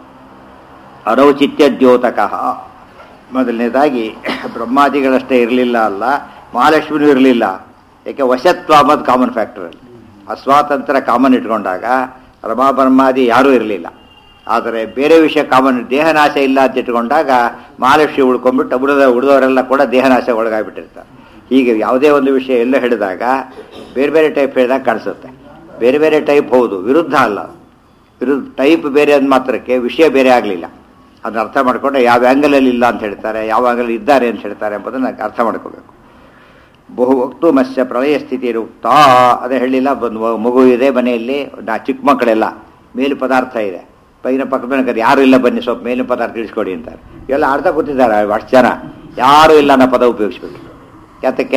ಅರೌಚಿತ್ಯ ದ್ಯೋತಕಃ ಮೊದಲನೇದಾಗಿ ಬ್ರಹ್ಮಾದಿಗಳಷ್ಟೇ ಇರಲಿಲ್ಲ ಅಲ್ಲ ಮಹಾಲಕ್ಷ್ಮಿನೂ ಇರಲಿಲ್ಲ ಯಾಕೆ ವಶತ್ವ ಅನ್ನೋದು ಕಾಮನ್ ಫ್ಯಾಕ್ಟರ್ ಅಲ್ಲಿ ಅಸ್ವಾತಂತ್ರ್ಯ ಕಾಮನ್ ಇಟ್ಕೊಂಡಾಗ ರಮಾ ಬ್ರಹ್ಮಾದಿ ಯಾರೂ ಇರಲಿಲ್ಲ ಆದರೆ ಬೇರೆ ವಿಷಯ ಕಾಮನ್ ದೇಹನಾಶ ಇಲ್ಲ ಅಂತ ಇಟ್ಕೊಂಡಾಗ ಮಹಾಲಕ್ಷ್ಮಿ ಉಳ್ಕೊಂಡ್ಬಿಟ್ಟು ಉಳಿದ ಉಳಿದವರೆಲ್ಲ ಕೂಡ ದೇಹನಾಶ ಒಳಗಾಗ್ಬಿಟ್ಟಿರ್ತಾರೆ ಹೀಗೆ ಯಾವುದೇ ಒಂದು ವಿಷಯ ಎಲ್ಲ ಹೇಳಿದಾಗ ಬೇರೆ ಬೇರೆ ಟೈಪ್ ಹೇಳಿದಾಗ ಕಾಣಿಸುತ್ತೆ ಬೇರೆ ಬೇರೆ ಟೈಪ್ ಹೌದು ವಿರುದ್ಧ ಅಲ್ಲ ವಿರುದ್ಧ ಟೈಪ್ ಬೇರೆ ಅಂದ ಮಾತ್ರಕ್ಕೆ ವಿಷಯ ಬೇರೆ ಆಗಲಿಲ್ಲ ಅದನ್ನ ಅರ್ಥ ಮಾಡಿಕೊಂಡ್ರೆ ಯಾವ ಆ್ಯಂಗಲಲ್ಲಿ ಇಲ್ಲ ಅಂತ ಹೇಳ್ತಾರೆ ಯಾವ ಆ್ಯಂಗಲ್ ಇದ್ದಾರೆ ಅಂತ ಹೇಳ್ತಾರೆ ಎಂಬುದನ್ನು ಅರ್ಥ ಮಾಡ್ಕೋಬೇಕು ಬಹು ವಕ್ತು ಮತ್ಸ್ಯ ಪ್ರಳಯ ಸ್ಥಿತಿ ಇರುತ್ತಾ ಅದೇ ಹೇಳಿಲ್ಲ ಒಂದು ಮಗು ಇದೆ ಮನೆಯಲ್ಲಿ ನಾ ಚಿಕ್ಕ ಮಕ್ಕಳೆಲ್ಲ ಮೇಲು ಪದಾರ್ಥ ಇದೆ ಪೈನ ಪಕ್ಕದ ಮನೆ ಕರೆ ಯಾರು ಇಲ್ಲ ಬನ್ನಿ ಸ್ವಲ್ಪ ಮೇಲಿನ ಪದಾರ್ಥ ತಿಳಿಸ್ಕೊಡಿ ಅಂತಾರೆ ಎಲ್ಲ ಅರ್ಧ ಕೂತಿದ್ದಾರೆ ಅಷ್ಟು ಜನ ಯಾರು ಇಲ್ಲ ಅನ್ನೋ ಪದ ಉಪಯೋಗಿಸ್ಬೇಕು ಯಾತಕ್ಕೆ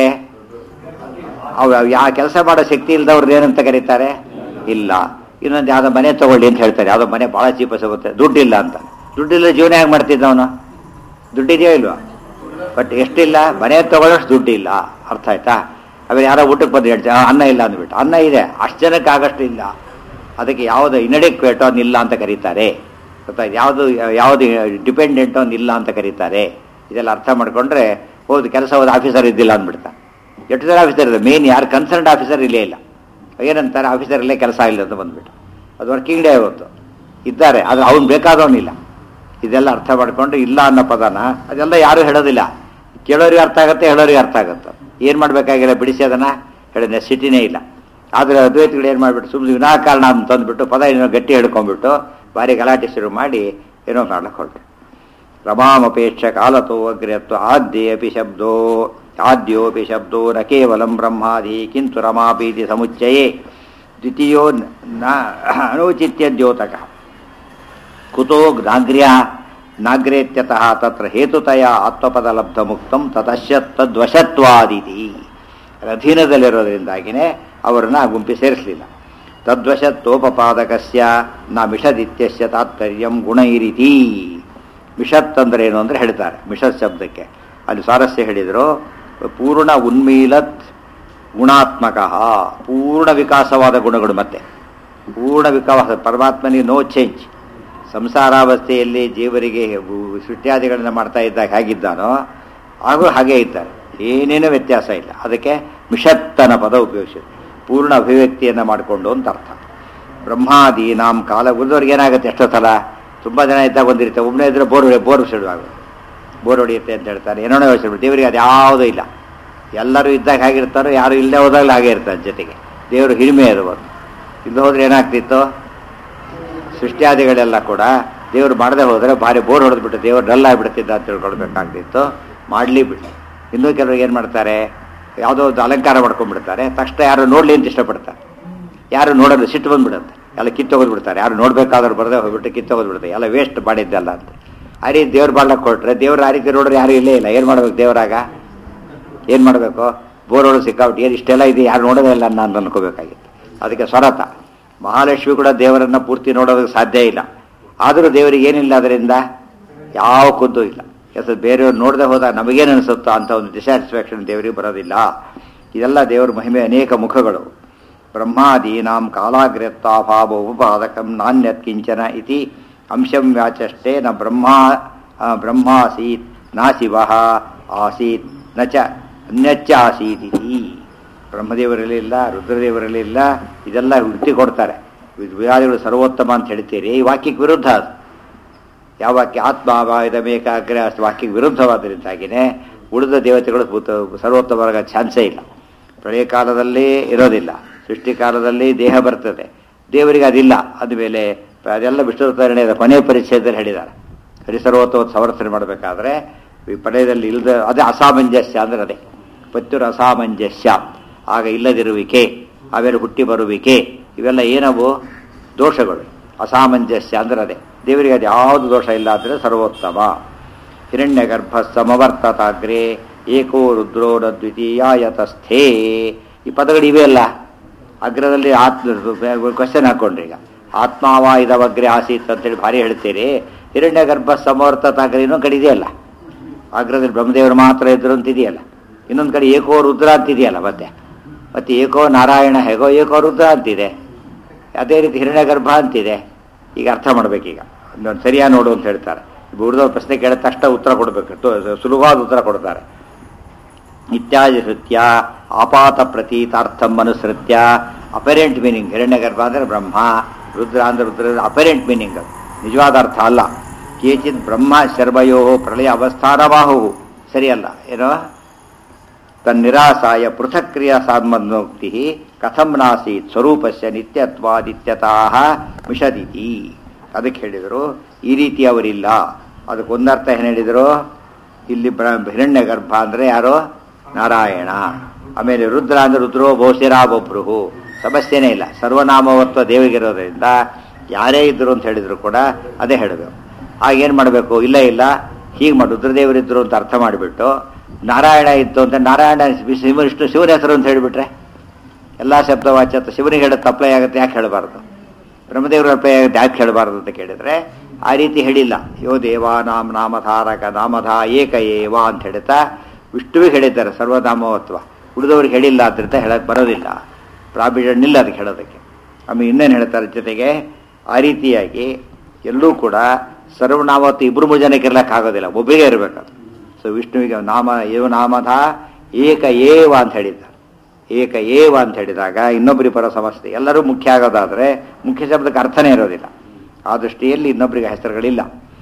ಅವು ಯಾವ ಕೆಲಸ ಮಾಡೋ ಶಕ್ತಿ ಇಲ್ದವ್ರದ್ದು ಏನಂತ ಕರೀತಾರೆ ಇಲ್ಲ ಇನ್ನೊಂದು ಯಾವುದೋ ಮನೆ ತಗೊಳ್ಳಿ ಅಂತ ಹೇಳ್ತಾರೆ ಯಾವುದೋ ಮನೆ ಭಾಳ ಚೀಪ ಸಿಗುತ್ತೆ ದುಡ್ಡಿಲ್ಲ ಅಂತ ದುಡ್ಡಿಲ್ಲ ಜೀವನ ಹೇಗೆ ಮಾಡ್ತಿದ್ದ ಅವನು ದುಡ್ಡಿದೆಯೋ ಇಲ್ವಾ ಬಟ್ ಎಷ್ಟಿಲ್ಲ ಮನೆ ತಗೊಳ್ಳೋಷ್ಟು ದುಡ್ಡಿಲ್ಲ ಅರ್ಥ ಆಯ್ತಾ ಆಮೇಲೆ ಯಾರೋ ಊಟಕ್ಕೆ ಬಂದು ಹೇಳ್ತಾರೆ "ಆ, ಅನ್ನ ಇಲ್ಲ ಅಂದ್ಬಿಟ್ಟು ಅನ್ನ ಇದೆ ಅಷ್ಟು ಜನಕ್ಕೆ ಆಗಷ್ಟು ಇಲ್ಲ ಅದಕ್ಕೆ ಯಾವುದು ಇನಡೆಕ್ವೇಟ್ ಇಲ್ಲ ಅಂತ ಕರೀತಾರೆ ಗೊತ್ತಾ ಯಾವುದು ಯಾವುದು ಡಿಪೆಂಡೆಂಟ್ ಇಲ್ಲ ಅಂತ ಕರೀತಾರೆ ಇದೆಲ್ಲ ಅರ್ಥ ಮಾಡ್ಕೊಂಡ್ರೆ ಹೌದು ಕೆಲಸ ಹೋದ ಆಫೀಸರ್ ಇದ್ದಿಲ್ಲ ಅಂದ್ಬಿಡ್ತಾ ಎಷ್ಟು ಜನ ಆಫೀಸರ್ ಇದೆ ಮೇನ್ ಯಾರು ಕನ್ಸರ್ನ್ಡ್ ಆಫೀಸರ್ ಇಲ್ಲೇ ಇಲ್ಲ ಏನಂತಾರೆ ಆಫೀಸರ್ ಇಲ್ಲೇ ಕೆಲಸ ಇಲ್ಲ ಅಂತ ಬಂದ್ಬಿಟ್ಟು ಅದು ವರ್ಕಿಂಗ್ ಡೇ ಇವತ್ತು ಇದ್ದಾರೆ ಆದರೆ ಅವ್ನು ಬೇಕಾದವನಿಲ್ಲ ಇದೆಲ್ಲ ಅರ್ಥ ಮಾಡ್ಕೊಂಡು ಇಲ್ಲ ಅನ್ನೋ ಪದನ ಅದೆಲ್ಲ ಯಾರೂ ಹೇಳೋದಿಲ್ಲ ಕೇಳೋರಿಗೆ ಅರ್ಥ ಆಗುತ್ತೆ ಹೇಳೋರಿಗೆ ಅರ್ಥ ಆಗುತ್ತೆ ಏನು ಮಾಡಬೇಕಾಗಿಲ್ಲ ಬಿಡಿಸಿ ಅದನ್ನು ಹೇಳೋ ನೆಸಿಟಿನೇ ಇಲ್ಲ ಆದರೆ ಅದ್ವೈತಗಳು ಏನು ಮಾಡಿಬಿಟ್ಟು ಸುಮ್ಮನೆ ವಿನಾಕಾರಣ ಅಂತ ತಂದುಬಿಟ್ಟು ಪದ ಏನೋ ಗಟ್ಟಿ ಹಿಡ್ಕೊಂಡ್ಬಿಟ್ಟು ಭಾರಿ ಗಲಾಟೆ ಶುರು ಮಾಡಿ ಏನೋ ಮಾಡ್ಲಿಕ್ಕೆ ಹೊರಟು ರಮಾಮಪೇಕ್ಷ ಕಾಲತೋ ಅಗ್ರತ್ವ ಆದ್ಯೇಪಿ ಶಬ್ದೋ ಆದ್ಯೋಪಿ ಶಬ್ದೋ ನ ಕೇವಲಂ ಬ್ರಹ್ಮಾದಿ ಕಿಂತು ರಮಾಪೀತಿ ಸಮುಚ್ಚಯೇ ದ್ವಿತೀಯೋ ನ ಅನೌಚಿತ್ಯ ದ್ಯೋತಕ ಕುತೋ ನಾಗ್ರ್ಯ ನಾಗ್ರೇತ್ಯತಃ ತತ್ರ ಹೇತುತಯ ಆತ್ಮಪದ ಲಬ್ಧ ಮುಕ್ತಂ ತತಶ್ಯ ತದ್ವಶತ್ವಾದಿತಿ ಅಧೀನದಲ್ಲಿರೋದ್ರಿಂದಾಗಿನೇ ಅವರನ್ನು ಆ ಗುಂಪಿ ಸೇರಿಸಲಿಲ್ಲ ತದ್ವಶತ್ವೋಪಪಾದಕಸ್ಯ ನ ಮಿಷದಿತ್ಯಸ್ಯ ತಾತ್ಪರ್ಯಂ ಗುಣೈರಿತಿ ಮಿಷತ್ ಅಂದ್ರೆ ಏನು ಅಂದ್ರೆ ಹೇಳ್ತಾರೆ ಮಿಷತ್ ಶಬ್ದಕ್ಕೆ ಅಲ್ಲಿ ಸ್ವಾರಸ್ಯ ಹೇಳಿದರು ಪೂರ್ಣ ಉನ್ಮೀಲತ್ ಗುಣಾತ್ಮಕ ಪೂರ್ಣ ವಿಕಾಸವಾದ ಗುಣಗಳು ಮತ್ತೆ ಪೂರ್ಣ ವಿಕಾಸ ಪರಮಾತ್ಮನಿಗೆ ನೋ ಚೇಂಜ್ ಸಂಸಾರಾವಸ್ಥೆಯಲ್ಲಿ ಜೀವರಿಗೆ ಸೃಷ್ಟ್ಯಾದಿಗಳನ್ನ ಮಾಡ್ತಾ ಇದ್ದಾಗ ಹೇಗಿದ್ದಾನೋ ಹಾಗೂ ಹಾಗೇ ಇದ್ದಾರೆ ಏನೇನೂ ವ್ಯತ್ಯಾಸ ಇಲ್ಲ ಅದಕ್ಕೆ ಮಿಷತ್ತನ ಪದ ಉಪಯೋಗಿಸಿದೆ ಪೂರ್ಣ ಅಭಿವ್ಯಕ್ತಿಯನ್ನು ಮಾಡಿಕೊಂಡು ಅಂತ ಅರ್ಥ ಬ್ರಹ್ಮಾದಿ ನಾಮ್ ಕಾಲ ಉಳಿದವ್ರಿಗೆ ಏನಾಗುತ್ತೆ ಎಷ್ಟೋ ಸಲ ತುಂಬ ಜನ ಇದ್ದಾಗ ಬಂದಿರುತ್ತೆ ಒಬ್ಬನೇ ಇದ್ರೆ ಬೋರ್ ಬೋರ್ ಸಿಡುವಾಗುತ್ತೆ ಬೋರ್ ಹೊಡೆಯುತ್ತೆ ಅಂತ ಹೇಳ್ತಾರೆ ಏನೋ ಯೋಚನೆ ದೇವರಿಗೆ ಅದು ಯಾವುದೂ ಇಲ್ಲ ಎಲ್ಲರೂ ಇದ್ದಾಗ ಹೇಗಿರ್ತಾರೋ ಯಾರು ಇಲ್ಲದೆ ಹೋದಾಗಲೂ ಹಾಗೆ ಇರ್ತಾರೆ ಜೊತೆಗೆ ದೇವರು ಹಿರಿಮೆ ಇರುವುದು ಇಲ್ಲಿ ಹೋದ್ರೆ ಏನಾಗ್ತಿತ್ತು ಸೃಷ್ಟಿಯಾದಿಗಳೆಲ್ಲ ಕೂಡ ದೇವರು ಮಾಡದೆ ಹೋದರೆ ಭಾರಿ ಬೋರ್ ಹೊಡೆದ್ಬಿಟ್ಟು ದೇವರು ಡಲ್ ಆಗಿಬಿಡ್ತಿದ್ದ ಅಂತ ತಿಳ್ಕೊಳ್ಬೇಕಾಗ್ತಿತ್ತು ಮಾಡಲಿ ಬಿಡಿ ಇನ್ನೂ ಕೆಲವರು ಏನು ಮಾಡ್ತಾರೆ ಯಾವುದೋ ಒಂದು ಅಲಂಕಾರ ಮಾಡ್ಕೊಂಡ್ಬಿಡ್ತಾರೆ ತಕ್ಷಣ ಯಾರು ನೋಡಲಿ ಅಂತ ಇಷ್ಟಪಡ್ತಾರೆ ಯಾರು ನೋಡೋದು ಸಿಟ್ಟು ಬಂದ್ಬಿಡುತ್ತೆ ಎಲ್ಲ ಕಿತ್ತೋಗೋದು ಬಿಡ್ತಾರೆ ಯಾರು ನೋಡ್ಬೇಕಾದ್ರೂ ಬರದೆ ಹೋಗ್ಬಿಟ್ಟು ಕಿತ್ತೋಗೋದು ಬಿಡುತ್ತೆ ಎಲ್ಲ ವೇಸ್ಟ್ ಮಾಡಿದ್ದಲ್ಲ ಅಂತ ಆ ರೀತಿ ದೇವ್ರ ಬಾಳ್ಲಕ್ಕೆ ಕೊಟ್ರೆ ದೇವ್ರ ಆ ರೀತಿ ನೋಡ್ರೆ ಯಾರು ಇಲ್ಲೇ ಇಲ್ಲ ಏನು ಮಾಡ್ಬೇಕು ದೇವರಾಗ ಏನು ಮಾಡಬೇಕು ಬೋರೋಳು ಸಿಕ್ಕಾಬಿಟ್ಟು ಏನು ಇಷ್ಟೆಲ್ಲ ಇದೆ ಯಾರು ನೋಡೋದೇ ಇಲ್ಲ ನಾನು ಅನ್ಕೋಬೇಕಾಗಿತ್ತು ಅದಕ್ಕೆ ಸ್ವರತ ಮಹಾಲಕ್ಷ್ಮಿ ಕೂಡ ದೇವರನ್ನ ಪೂರ್ತಿ ನೋಡೋದಕ್ಕೆ ಸಾಧ್ಯ ಇಲ್ಲ ಆದರೂ ದೇವರಿಗೆ ಏನಿಲ್ಲ ಅದರಿಂದ ಯಾವ ಕುದ್ದು ಇಲ್ಲ ಯಾಕೆ ಬೇರೆಯವ್ರು ನೋಡದೆ ಹೋದಾಗ ನಮಗೇನು ಅನಿಸುತ್ತೋ ಅಂತ ಒಂದು ಡಿಸ್ಯಾಟಿಸ್ಫ್ಯಾಕ್ಷನ್ ದೇವರಿಗೆ ಬರೋದಿಲ್ಲ ಇದೆಲ್ಲ ದೇವರ ಮಹಿಮೆ ಅನೇಕ ಮುಖಗಳು ಬ್ರಹ್ಮಾದೀನಾಂ ಕಾಲಾಗ್ರತ್ತಾಭಾವ ಉಪಾದಕಂ ನಾಣ್ಯತ್ ಕಿಂಚನ ಇತಿ ಅಂಶಂ ವ್ಯಾಚಷ್ಟೇ ನ ಬ್ರಹ್ಮ ಆ, ಬ್ರಹ್ಮಾಸೀತ್ ನಾ ಶಿವ ಆಸೀತ್ ನ ಚ ಅನ್ಯಚ್ಚ ಆಸೀತ್ ಇತಿ ಬ್ರಹ್ಮದೇವರಲ್ಲಿಲ್ಲ ರುದ್ರದೇವರಲ್ಲಿಲ್ಲ ಇದೆಲ್ಲ ವೃತ್ತಿ ಕೊಡ್ತಾರೆ ವಿದ್ಯಾದಿಗಳು ಸರ್ವೋತ್ತಮ ಅಂತ ಹೇಳ್ತೀರಿ ಈ ವಾಕ್ಯಕ್ಕೆ ವಿರುದ್ಧ ಅದು ಯಾವ ವಾಕ್ಯ ಆತ್ಮಾವಾಯದ ಮೇಕಾಗ್ರ ಅಷ್ಟು ವಾಕ್ಯಕ್ಕೆ ವಿರುದ್ಧವಾದ್ದರಿಂದಾಗಿನೇ ಉಳಿದ ದೇವತೆಗಳು ಭೂತ- ಸರ್ವೋತ್ತಮರಾಗ ಚಾನ್ಸೇ ಇಲ್ಲ ಪ್ರಳಯ ಕಾಲದಲ್ಲಿ ಇರೋದಿಲ್ಲ ಸೃಷ್ಟಿ ಕಾಲದಲ್ಲಿ ದೇಹ ಬರ್ತದೆ ದೇವರಿಗೆ ಅದಿಲ್ಲ ಅದ್ಮೇಲೆ ಅದೆಲ್ಲ ವಿಷ್ಣುವರ್ಣದ ಕೊನೆಯ ಪರಿಚಯದಲ್ಲಿ ಹೇಳಿದ್ದಾರೆ ಹರಿಸರ್ವೋತ್ತಮ ಸಮರ್ಥನೆ ಮಾಡಬೇಕಾದ್ರೆ ಈ ಪ್ರಳಯದಲ್ಲಿ ಇಲ್ಲದ ಅದೇ ಅಸಾಮಂಜಸ್ಯ ಅಂದ್ರೆ ಅದೇ ಪತ್ಯುರ ಅಸಾಮಂಜಸ್ಯ ಆಗ ಇಲ್ಲದಿರುವಿಕೆ ಆಮೇಲೆ ಹುಟ್ಟಿ ಬರುವಿಕೆ ಇವೆಲ್ಲ ಏನವು ದೋಷಗಳು ಅಸಾಮಂಜಸ್ಯ ಅಂದ್ರೆ ಅದೇ ದೇವರಿಗೆ ಅದು ಯಾವುದು ದೋಷ ಇಲ್ಲ ಅಂದರೆ ಸರ್ವೋತ್ತಮ ಹಿರಣ್ಯ ಗರ್ಭ ಸಮವರ್ತತಾಗ್ರೆ ಏಕೋ ರುದ್ರೋ ನ ದ್ವಿತೀಯಾಯತಸ್ಥೇ ಈ ಪದಗಳು ಇವೆ ಅಲ್ಲ ಅಗ್ರದಲ್ಲಿ ಆತ್ಮ ಕ್ವಶನ್ ಹಾಕೊಂಡ್ರಿ ಈಗ ಆತ್ಮಾವ ಇದವಗ್ರೆ ಆಸೀತ್ ಅಂತೇಳಿ ಭಾರಿ ಹೇಳ್ತೀರಿ ಹಿರಣ್ಯ ಗರ್ಭ ಸಮವರ್ತತಾಗ್ರೆ ಇನ್ನೊಂದು ಕಡೆ ಇದೆಯಲ್ಲ ಅಗ್ರದಲ್ಲಿ ಬ್ರಹ್ಮದೇವರು ಮಾತ್ರ ಇದ್ರು ಅಂತಿದೆಯಲ್ಲ ಇನ್ನೊಂದು ಕಡೆ ಏಕೋ ರುದ್ರ ಅಂತಿದೆಯಲ್ಲ ಮತ್ತೆ ಮತ್ತೆ ಏಕೋ ನಾರಾಯಣ ಹೇಗೋ ಏಕೋ ರುದ್ರ ಅಂತಿದೆ ಅದೇ ರೀತಿ ಹಿರಣ್ಯ ಗರ್ಭ ಅಂತಿದೆ ಈಗ ಅರ್ಥ ಮಾಡ್ಬೇಕೀಗ ಇನ್ನೊಂದು ಸರಿಯಾಗಿ ನೋಡು ಅಂತ ಹೇಳ್ತಾರೆ ಉಳಿದವ್ರ ಪ್ರಶ್ನೆ ಕೇಳಿದ ತಕ್ಷಣ ಉತ್ತರ ಕೊಡಬೇಕು ತು- ಸುಲಭವಾದ ಉತ್ತರ ಕೊಡ್ತಾರೆ ಇತ್ಯಾದಿ ಸೃತ್ಯ ಆಪಾತ ಪ್ರತೀತಾರ್ಥಂ ಅನುಸೃತ್ಯ ಅಪರೆಂಟ್ ಮೀನಿಂಗ್ ಹಿರಣ್ಯ ಗರ್ಭ ಅಂದರೆ ಬ್ರಹ್ಮ ರುದ್ರ ಅಂದ್ರೆ ರುದ್ರ ಅಪರೆಂಟ್ ಮೀನಿಂಗ್ ಅದು ನಿಜವಾದ ಅರ್ಥ ಅಲ್ಲ ಕೇಚಿತ್ ಬ್ರಹ್ಮ ಶರ್ಮಯೋ ಪ್ರಳಯ ಅವಸ್ಥಾನವಾಹು ಸರಿಯಲ್ಲ ಏನೋ ತನ್ನಿರಾಸಾಯ ಪೃಥಕ್ ಕ್ರಿಯಾ ಸಾನ್ಮನೋಕ್ತಿ ಕಥಂ ನಾಸೀತ್ ಸ್ವರೂಪಸ್ಯ ನಿತ್ಯತ್ವಾದಿತ್ಯತಃ ಮಿಷದಿತಿ ಅದಕ್ಕೆ ಹೇಳಿದರು ಈ ರೀತಿ ಅವರಿಲ್ಲ ಅದಕ್ಕೆ ಒಂದರ್ಥ ಏನು ಹೇಳಿದರು ಇಲ್ಲಿ ಬ್ರ ಹಿರಣ್ಯ ಗರ್ಭ ಅಂದರೆ ಯಾರೋ ನಾರಾಯಣ ಆಮೇಲೆ ರುದ್ರ ಅಂದ್ರೆ ರುದ್ರೋ ಬಹುಶಿರಾಬೊಬ್ರು ಸಮಸ್ಯೆನೇ ಇಲ್ಲ ಸರ್ವನಾಮವತ್ವ ದೇವರಿಗಿರೋದ್ರಿಂದ ಯಾರೇ ಇದ್ರು ಅಂತ ಹೇಳಿದ್ರು ಕೂಡ ಅದೇ ಹೇಳಬೇಕು ಆಗ ಏನು ಮಾಡಬೇಕು ಇಲ್ಲ ಇಲ್ಲ ಹೀಗೆ ಮಾಡಿ ರುದ್ರದೇವರಿದ್ರು ಅಂತ ಅರ್ಥ ಮಾಡಿಬಿಟ್ಟು ನಾರಾಯಣ ಇತ್ತು ಅಂತ ನಾರಾಯಣ ಶಿವ ವಿಷ್ಣು ಶಿವನ ಹೆಸರು ಅಂತ ಹೇಳಿಬಿಟ್ರೆ ಎಲ್ಲ ಶಬ್ದವಾಚ್ಯತ್ವ ಶಿವನಿಗೆ ಹೇಳೋದು ತಪ್ಪಲೇ ಆಗುತ್ತೆ ಯಾಕೆ ಹೇಳಬಾರ್ದು ಬ್ರಹ್ಮದೇವರ ಅಪ್ಲೈ ಆಗುತ್ತೆ ಯಾಕೆ ಹೇಳಬಾರ್ದು ಅಂತ ಕೇಳಿದ್ರೆ ಆ ರೀತಿ ಹೇಳಿಲ್ಲ ಯೋ ದೇವಾ ನಾಮ ನಾಮಧಾರಕ ನಾಮಧ ಏಕ ಏವ ಅಂತ ಹೇಳ್ತಾ ವಿಷ್ಣುವಿಗೆ ಹೇಳಿದ್ದಾರೆ ಸರ್ವನಾಮವತ್ವ ಉಳಿದವ್ರಿಗೆ ಹೇಳಿಲ್ಲ ಅಂತ ಹೇಳಕ್ ಬರೋದಿಲ್ಲ ಪ್ರಾಬಿಡಣ್ಣಿಲ್ಲ ಅದಕ್ಕೆ ಹೇಳೋದಕ್ಕೆ ಆಮೇಲೆ ಇನ್ನೇನು ಹೇಳ್ತಾರೆ ಜೊತೆಗೆ ಆ ರೀತಿಯಾಗಿ ಎಲ್ಲೂ ಕೂಡ ಸರ್ವನಾಮವತ್ತು ಇಬ್ಬರು ಮೂರು ಜನಕ್ಕೆ ಇರ್ಲಕ್ಕೆ ಆಗೋದಿಲ್ಲ ಒಬ್ಬರಿಗೆ ಇರಬೇಕು ಸೊ ವಿಷ್ಣುವಿಗೆ ನಾಮ ಏವ ನಾಮಧ ಏಕ ಏವ ಅಂತ ಹೇಳಿದ್ದಾರೆ ಏಕ ಏವ ಅಂತ ಹೇಳಿದಾಗ ಇನ್ನೊಬ್ಬರಿ ಪರ ಸಮಸ್ಯೆ ಎಲ್ಲರೂ ಮುಖ್ಯ ಆಗೋದಾದ್ರೆ ಮುಖ್ಯ ಶಬ್ದಕ್ಕೆ ಅರ್ಥನೇ ಇರೋದಿಲ್ಲ ಆ ದೃಷ್ಟಿಯಲ್ಲಿ ಇನ್ನೊಬ್ಬರಿಗೆ ಹೆಸರುಗಳಿಲ್ಲ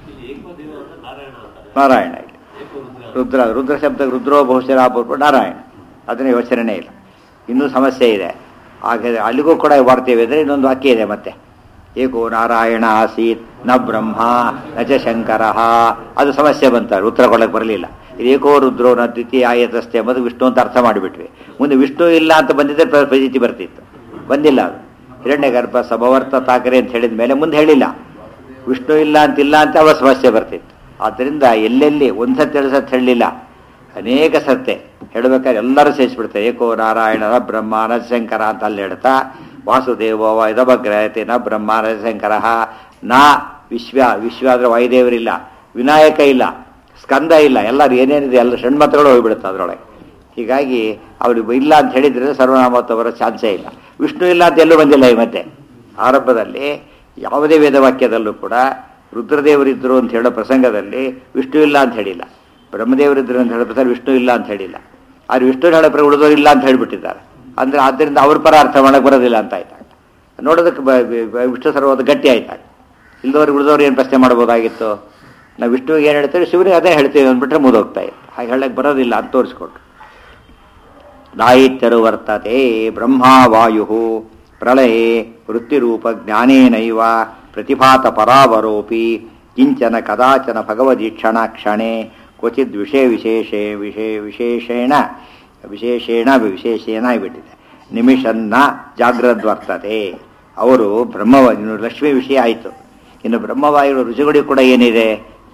ನಾರಾಯಣ ಇಲ್ಲಿ ರುದ್ರ ರುದ್ರ ಶಬ್ದ ರುದ್ರೋ ಬಹುಶಃ ಅಪೂರ್ವ ನಾರಾಯಣ ಅದನ್ನ ಯೋಚನೆ ಇಲ್ಲ ಇನ್ನೂ ಸಮಸ್ಯೆ ಇದೆ ಹಾಗೆ ಅಲ್ಲಿಗೂ ಕೂಡ ವಾರ್ತೆವೆ ಅಂದರೆ ಇನ್ನೊಂದು ವಾಕ್ಯ ಇದೆ ಮತ್ತೆ ಏಕೋ ನಾರಾಯಣ ಆಸೀತ್ ನ ಬ್ರಹ್ಮ ನ ಚ ಶಂಕರ ಅದು ಸಮಸ್ಯೆ ಬಂತಾರೆ ಉತ್ತರ ಕೊಡಕ್ಕೆ ಬರಲಿಲ್ಲ ಇದು ಏಕೋ ರುದ್ರೋ ನ ದ್ವಿತೀಯ ಆಯತಸ್ತೆ ಎಂಬುದು ವಿಷ್ಣು ಅಂತ ಅರ್ಥ ಮಾಡಿಬಿಟ್ವಿ ಮುಂದೆ ವಿಷ್ಣು ಇಲ್ಲ ಅಂತ ಬಂದಿದ್ದರೆ ಪ್ರ- ಪ್ರತೀತಿ ಬರ್ತಿತ್ತು ಬಂದಿಲ್ಲ ಅದು ಹಿರಣ್ಯ ಗರ್ಭ ಸಮವರ್ತ ತಾಕರೆ ಅಂತ ಹೇಳಿದ ಮೇಲೆ ಮುಂದೆ ಹೇಳಿಲ್ಲ ವಿಷ್ಣು ಇಲ್ಲ ಅಂತಿಲ್ಲ ಅಂತ ಅವ ಸಮಸ್ಯೆ ಬರ್ತಿತ್ತು ಆದ್ದರಿಂದ ಎಲ್ಲೆಲ್ಲಿ ಒಂದು ಸತಿ ಎರಡು ಸತಿ ಹೇಳಲಿಲ್ಲ ಅನೇಕ ಸತ್ತೆ ಹೇಳಬೇಕಾದ್ರೆ ಎಲ್ಲರೂ ಸೇರಿಸ್ಬಿಡ್ತಾರೆ ಏಕೋ ನಾರಾಯಣನ ಬ್ರಹ್ಮ ನರಶಂಕರ ಅಂತ ಅಲ್ಲಿ ಹೇಳ್ತಾ ವಾಸುದೇವ ಇದಭಗ್ರಹತೆ ನ ಬ್ರಹ್ಮ ನರಶಂಕರ ನಾ ವಿಶ್ವ ವಿಶ್ವ ಅಂದ್ರೆ ವಾಯುದೇವರಿಲ್ಲ ವಿನಾಯಕ ಇಲ್ಲ ಸ್ಕಂದ ಇಲ್ಲ ಎಲ್ಲರೂ ಏನೇನಿದೆ ಎಲ್ಲ ಷಣ್ಮತಗಳು ಹೋಗ್ಬಿಡುತ್ತೆ ಅದರೊಳಗೆ ಹೀಗಾಗಿ ಅವರು ಇಲ್ಲ ಅಂತ ಹೇಳಿದ್ರೆ ಸರ್ವನಾಮತ್ವ ಬರೋ ಚಾನ್ಸೇ ಇಲ್ಲ ವಿಷ್ಣು ಇಲ್ಲ ಅಂತ ಎಲ್ಲೂ ಬಂದಿಲ್ಲ ಈ ಮಧ್ಯೆ ಆರಂಭದಲ್ಲಿ ಯಾವುದೇ ವೇದವಾಕ್ಯದಲ್ಲೂ ಕೂಡ ರುದ್ರದೇವರಿದ್ದರು ಅಂತ ಹೇಳೋ ಪ್ರಸಂಗದಲ್ಲಿ ವಿಷ್ಣು ಇಲ್ಲ ಅಂತ ಹೇಳಿಲ್ಲ ಬ್ರಹ್ಮದೇವರಿದ್ದರು ಅಂತ ಹೇಳೋ ಪ್ರಸಂಗ ವಿಷ್ಣು ಇಲ್ಲ ಅಂತ ಹೇಳಿಲ್ಲ ಆದ್ರೆ ವಿಷ್ಣು ಹೇಳೋ ಪ್ರ ಉಳಿದವರು ಇಲ್ಲ ಅಂತ ಹೇಳಿಬಿಟ್ಟಿದ್ದಾರೆ ಅಂದ್ರೆ ಆದ್ದರಿಂದ ಅವ್ರ ಪರ ಅರ್ಥ ಮಾಡಕ್ಕೆ ಬರೋದಿಲ್ಲ ಅಂತ ಆಯ್ತಾಗ ನೋಡೋದಕ್ಕೆ ಬ- ಬ- ಬ- ವಿಷ್ಣು ಸರ್ವದ ಗಟ್ಟಿ ಆಯ್ತಾಗ ಇಲ್ದವ್ರು ಉಳಿದವ್ರು ಏನು ಪ್ರಶ್ನೆ ಮಾಡ್ಬೋದಾಗಿತ್ತು ನಾವು ವಿಷ್ಣುವಿಗೆ ಏನು ಹೇಳ್ತೇವೆ ಶಿವನಿಗೆ ಅದೇ ಹೇಳ್ತೇವೆ ಅಂದ್ಬಿಟ್ರೆ ಮುದೋಗ್ತಾ ಇತ್ತು ಹಾಗೆ ಹೇಳಕ್ಕೆ ಬರೋದಿಲ್ಲ ಅಂತ ತೋರಿಸ್ಕೊಟ್ರು ದಾಯಿತ್ಯರು ವರ್ತತೆ ಬ್ರಹ್ಮ ವಾಯು ಪ್ರಳಯೇ ವೃತ್ತಿರೂಪ ಜ್ಞಾನೇನೈವ ಪ್ರತಿಭಾತ ಪರಾವರೋಪಿ ಕಿಂಚನ ಕದಾಚನ ಭಗವದೀಕ್ಷಣ ಕ್ಷಣೆ ಕ್ವಚಿದ್ ವಿಷಯ ವಿಶೇಷೇ ವಿಶೇ ವಿಶೇಷೇಣ ವಿಶೇಷೇಣ ವಿಶೇಷೇಣ ಆಗಿಬಿಟ್ಟಿದೆ ನಿಮಿಷನ್ನ ಜಾಗ್ರದ್ವರ್ತತೆ ಅವರು ಬ್ರಹ್ಮವ ಇನ್ನು ಲಕ್ಷ್ಮಿ ವಿಷಯ ಆಯಿತು ಇನ್ನು ಬ್ರಹ್ಮವಾಯುಗಳ ರುಚಿಗಳು ಕೂಡ ಏನಿದೆ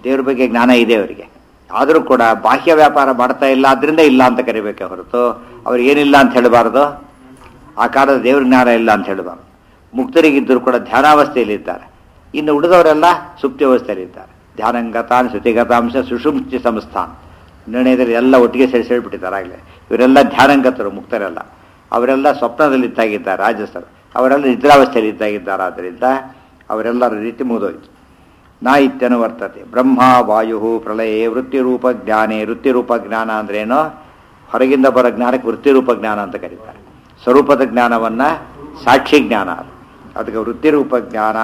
ದೇವ್ರ ಬಗ್ಗೆ ಜ್ಞಾನ ಇದೆ ಅವರಿಗೆ ಆದರೂ ಕೂಡ ಬಾಹ್ಯ ವ್ಯಾಪಾರ ಮಾಡ್ತಾ ಇಲ್ಲ ಅದರಿಂದ ಇಲ್ಲ ಅಂತ ಕರಿಬೇಕೆ ಹೊರತು ಅವ್ರಿಗೆ ಏನಿಲ್ಲ ಅಂತ ಹೇಳಬಾರ್ದು ಆ ಕಾಲದ ದೇವ್ರ ಜ್ಞಾನ ಇಲ್ಲ ಅಂತ ಹೇಳಬಾರ್ದು ಮುಕ್ತರಿಗಿದ್ದರೂ ಕೂಡ ಧ್ಯಾನಾವಸ್ಥೆಯಲ್ಲಿದ್ದಾರೆ ಇನ್ನು ಉಳಿದವರೆಲ್ಲ ಸುಪ್ತಿ ಅವಸ್ಥೆಯಲ್ಲಿದ್ದಾರೆ ಧ್ಯಾನಂಗತಾನ್ ಶ್ರುತಿಗತಾಂಶ ಸುಷುಪ್ತಿ ಸಂಸ್ಥಾನ ನಿರ್ಣಯದಲ್ಲಿ ಎಲ್ಲ ಒಟ್ಟಿಗೆ ಸೇರಿಸಿ ಹೇಳ್ಬಿಟ್ಟಿದ್ದಾರೆ ಆಗಲೇ ಇವರೆಲ್ಲ ಧ್ಯಾನಂಗತರು ಮುಕ್ತರೆಲ್ಲ ಅವರೆಲ್ಲ ಸ್ವಪ್ನದಲ್ಲಿದ್ದಾಗಿದ್ದಾರೆ ರಾಜಸ್ಥರು ಅವರೆಲ್ಲ ನಿದ್ರಾವಸ್ಥೆಯಲ್ಲಿ ಇದ್ದಾಗಿದ್ದಾರೆ ಆದ್ದರಿಂದ ಅವರೆಲ್ಲರ ರೀತಿ ಮುಗಿದೋಯ್ತು ನಾ ಇತ್ಯನು ವರ್ತತೆ ಬ್ರಹ್ಮ ವಾಯು ಪ್ರಳಯೇ ವೃತ್ತಿರೂಪ ಜ್ಞಾನೇ ವೃತ್ತಿರೂಪ ಜ್ಞಾನ ಅಂದ್ರೇನೋ ಹೊರಗಿಂದ ಬರೋ ಜ್ಞಾನಕ್ಕೆ ವೃತ್ತಿರೂಪ ಜ್ಞಾನ ಅಂತ ಕರೀತಾರೆ ಸ್ವರೂಪದ ಜ್ಞಾನವನ್ನು ಸಾಕ್ಷಿ ಜ್ಞಾನ ಅದು. ಅದಕ್ಕೆ ವೃತ್ತಿರೂಪ ಜ್ಞಾನ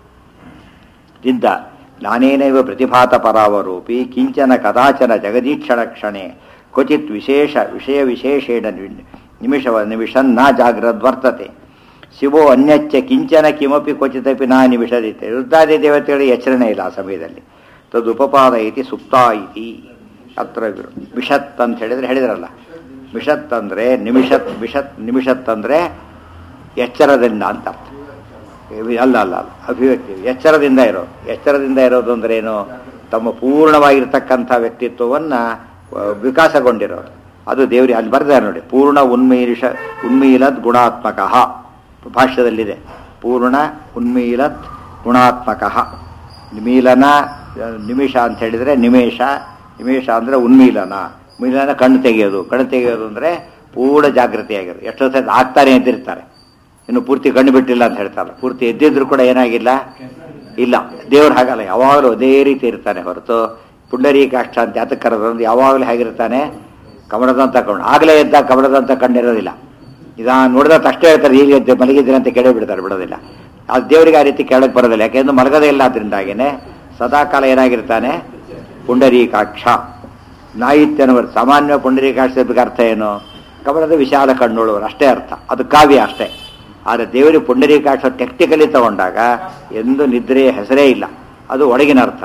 ಇದ್ದ ನಾನೇನೈವ ಪ್ರತಿಭಾತ ಪರಾವರೂಪಿ ಕಿಂಚನ ಕದಾಚನ ಜಗದೀಕ್ಷಣ ಕ್ಷಣೆ ಕ್ವಚಿತ್ ವಿಶೇಷ ವಿಷಯ ವಿಶೇಷೇಣ ನಿ- ನಿಮಿಷವ ನಿಮಿಷನ್ನ ಜಾಗ್ರದ್ವರ್ತತೆ ಶಿವೋ ಅನ್ಯಚ್ಚ ಕಿಂಚನ ಕಿಮಪಿ ಕ್ವಚಿತಪಿ ನಾ ನಿಮಿಷದಿತ್ತೆ ರುದ್ರಾದಿ ದೇವತೆಗಳಿಗೆ ಎಚ್ಚರಣೆ ಇಲ್ಲ ಆ ಸಮಯದಲ್ಲಿ ತದುಪಪಾದ ಇತಿ ಸುಪ್ತ ಇತಿ ಅತ್ರ ವಿರು- ವಿಷತ್ ಅಂತ ಹೇಳಿದ್ರೆ ಹೇಳಿದ್ರಲ್ಲ ವಿಷತ್ ಅಂದರೆ ನಿಮಿಷತ್ ವಿಷತ್ ನಿಮಿಷತ್ ಅಂದರೆ ಎಚ್ಚರದಿಂದ ಅಂತ ಅರ್ಥ ಇವಿ- ಅಲ್ಲ ಅಲ್ಲ ಅಲ್ಲ ಅಭಿವ್ಯಕ್ತಿ ಎಚ್ಚರದಿಂದ ಇರೋದು ಎಚ್ಚರದಿಂದ ಇರೋದು ಅಂದ್ರೆ ಏನು ತಮ್ಮ ಪೂರ್ಣವಾಗಿರ್ತಕ್ಕಂಥ ವ್ಯಕ್ತಿತ್ವವನ್ನು ವಿಕಾಸಗೊಂಡಿರೋದು ಅದು ದೇವರಿಗೆ ಅಲ್ಲಿ ಬರ್ತಾರೆ ನೋಡಿ ಪೂರ್ಣ ಉನ್ಮೀಲಿಷ ಉನ್ಮೀಲದ್ ಗುಣಾತ್ಮಕ ಭಾಷ್ಯದಲ್ಲಿದೆ ಪೂರ್ಣ ಉನ್ಮೀಲತ್ ಗುಣಾತ್ಮಕ ನಿಮೀಲನ ಆ, ನಿಮಿಷ ಅಂತ ಹೇಳಿದರೆ ನಿಮೇಷ ನಿಮೇಷ ಅಂದರೆ ಉನ್ಮೀಲನ ಉನ್ಮೀಲನ ಕಣ್ಣು ತೆಗೆಯೋದು ಕಣ್ಣು ತೆಗೆಯೋದು ಅಂದರೆ ಪೂರ್ಣ ಜಾಗೃತಿಯಾಗಿರೋದು ಎಷ್ಟೋ ಸತಿ ಆಗ್ತಾನೆ ಎದ್ದಿರ್ತಾರೆ ಇನ್ನು ಪೂರ್ತಿ ಕಣ್ಣು ಬಿಟ್ಟಿಲ್ಲ ಅಂತ ಹೇಳ್ತಾರೆ ಪೂರ್ತಿ ಎದ್ದಿದ್ರು ಕೂಡ ಏನಾಗಿಲ್ಲ ಇಲ್ಲ ದೇವ್ರು ಹಾಗಲ್ಲ ಯಾವಾಗಲೂ ಅದೇ ರೀತಿ ಇರ್ತಾನೆ ಹೊರತು ಪುಂಡರೀಕಾಷ್ಟ ಅಂತ ಯಾತಕ್ಕೆ ಕರೆದ್ರು ಯಾವಾಗಲೂ ಹೇಗಿರ್ತಾನೆ ಕಮಲದಂತ ಕಣ್ಣು ಆಗಲೇ ಎದ್ದಾಗ ಕಮಲದಂತ ಕಣ್ಣಿರೋದಿಲ್ಲ ಇದಾ ನೋಡಿದ ತಕ್ಷಣ ಹೇಳ್ತಾರೆ ಈಗ ಎದ್ದು ಮಲಗಿದ್ದೀರ ಅಂತ ಕೆಳಗೆ ಬಿಡ್ತಾರೆ ಬಿಡೋದಿಲ್ಲ ಅದು ದೇವರಿಗೆ ಆ ರೀತಿ ಕೆಳಗೆ ಬರೋದಿಲ್ಲ ಯಾಕೆಂದ್ರೆ ಮಲಗದೇ ಇಲ್ಲ ಅದರಿಂದಾಗೇನೆ ಸದಾಕಾಲ ಏನಾಗಿರ್ತಾನೆ ಪುಂಡರೀಕಾಕ್ಷ ನಾಯಿತ್ಯನವರು ಸಾಮಾನ್ಯ ಪುಂಡರೀಕಾಕ್ಷಕ್ಕೆ ಅರ್ಥ ಏನು ಕಮಲದ ವಿಶಾಲ ಕಣ್ಣುಳ್ಳವರು ಅಷ್ಟೇ ಅರ್ಥ ಅದು ಕಾವ್ಯ ಅಷ್ಟೇ ಆದರೆ ದೇವರಿಗೆ ಪುಂಡರೀಕಾಕ್ಷ ಟೆಕ್ನಿಕಲಿ ತಗೊಂಡಾಗ ಎಂದು ನಿದ್ರೆಯ ಹೆಸರೇ ಇಲ್ಲ ಅದು ಒಳಗಿನ ಅರ್ಥ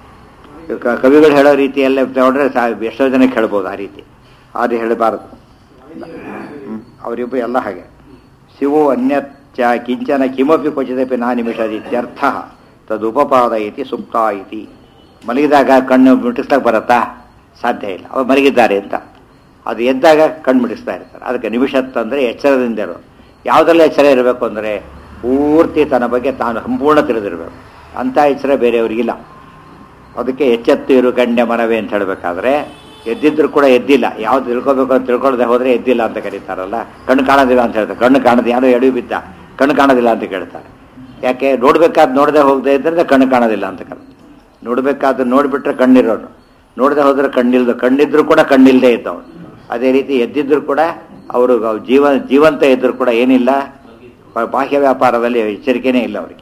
ಕ- ಕವಿಗಳು ಹೇಳೋ ರೀತಿಯಲ್ಲೇ ತಗೊಂಡ್ರೆ ಸಾ- ಎಷ್ಟೋ ಜನಕ್ಕೆ ಹೇಳ್ಬೋದು ಆ ರೀತಿ ಅದು ಹೇಳಬಾರದು ಹ್ಮ್. ಅವರಿಬ್ಬರು ಎಲ್ಲ ಹಾಗೆ ಶಿವೋ ಅನ್ಯಚ್ಚ ಕಿಂಚನ ಕಿಮಪಿ ಕ್ವಚಿದಪಿ ನಾ ನಿಮಿಷದಿತ್ಯರ್ಥ ತದುಪಪಾದ ಇತಿ ಸುಪ್ತ ಇತಿ ಮಲಗಿದಾಗ ಕಣ್ಣು ಮಿಟಿಸ್ಲಾಕ್ ಬರತ್ತಾ ಸಾಧ್ಯ ಇಲ್ಲ ಅವ್ರು ಮಲಗಿದ್ದಾರೆ ಅಂತ ಅದು ಎದ್ದಾಗ ಕಣ್ಣು ಮಿಡಿಸ್ತಾ ಇರ್ತಾರೆ ಅದಕ್ಕೆ ನಿಮಿಷತ್ತಂದರೆ ಎಚ್ಚರದಿಂದ ಇರೋದು ಯಾವುದೆಲ್ಲ ಎಚ್ಚರ ಇರಬೇಕು ಅಂದರೆ ಪೂರ್ತಿ ತನ್ನ ಬಗ್ಗೆ ತಾನು ಸಂಪೂರ್ಣ ತಿಳಿದಿರಬೇಕು ಅಂಥ ಎಚ್ಚರ ಬೇರೆಯವರಿಗಿಲ್ಲ ಅದಕ್ಕೆ ಎಚ್ಚೆತ್ತು ಇರು ಗಂಡೆ ಮನವೇ ಅಂತ ಹೇಳಬೇಕಾದ್ರೆ ಎದ್ದಿದ್ರು ಕೂಡ ಎದ್ದಿಲ್ಲ ಯಾವ್ದು ತಿಳ್ಕೊಬೇಕು ಅಂತ ತಿಳ್ಕೊಳ್ಳದೆ ಹೋದ್ರೆ ಎದ್ದಿಲ್ಲ ಅಂತ ಕರೀತಾರಲ್ಲ ಕಣ್ಣು ಕಾಣೋದಿಲ್ಲ ಅಂತ ಹೇಳ್ತಾರೆ ಕಣ್ಣು ಕಾಣೋದು ಯಾರೋ ಎಡವಿ ಬಿದ್ದ ಕಣ್ಣು ಕಾಣೋದಿಲ್ಲ ಅಂತ ಕೇಳ್ತಾರೆ ಯಾಕೆ ನೋಡ್ಬೇಕಾದ್ ನೋಡದೆ ಹೋಗದೆ ಇದ್ರೆ ಕಣ್ಣು ಕಾಣೋದಿಲ್ಲ ಅಂತ ಕರ ನೋಡ್ಬೇಕಾದ್ರೆ ನೋಡ್ಬಿಟ್ರೆ ಕಣ್ಣಿರೋನು ನೋಡದೆ ಹೋದ್ರೆ ಕಣ್ಣಿಲ್ದು ಕಣ್ಣಿದ್ರು ಕೂಡ ಕಣ್ಣಿಲ್ದೇ ಇದ್ದವನು ಅದೇ ರೀತಿ ಎದ್ದಿದ್ರು ಕೂಡ ಅವರು ಜೀವ ಜೀವಂತ ಇದ್ರು ಕೂಡ ಏನಿಲ್ಲ ಬಾಹ್ಯ ವ್ಯಾಪಾರದಲ್ಲಿ ಎಚ್ಚರಿಕೆನೇ ಇಲ್ಲ ಅವರಿಗೆ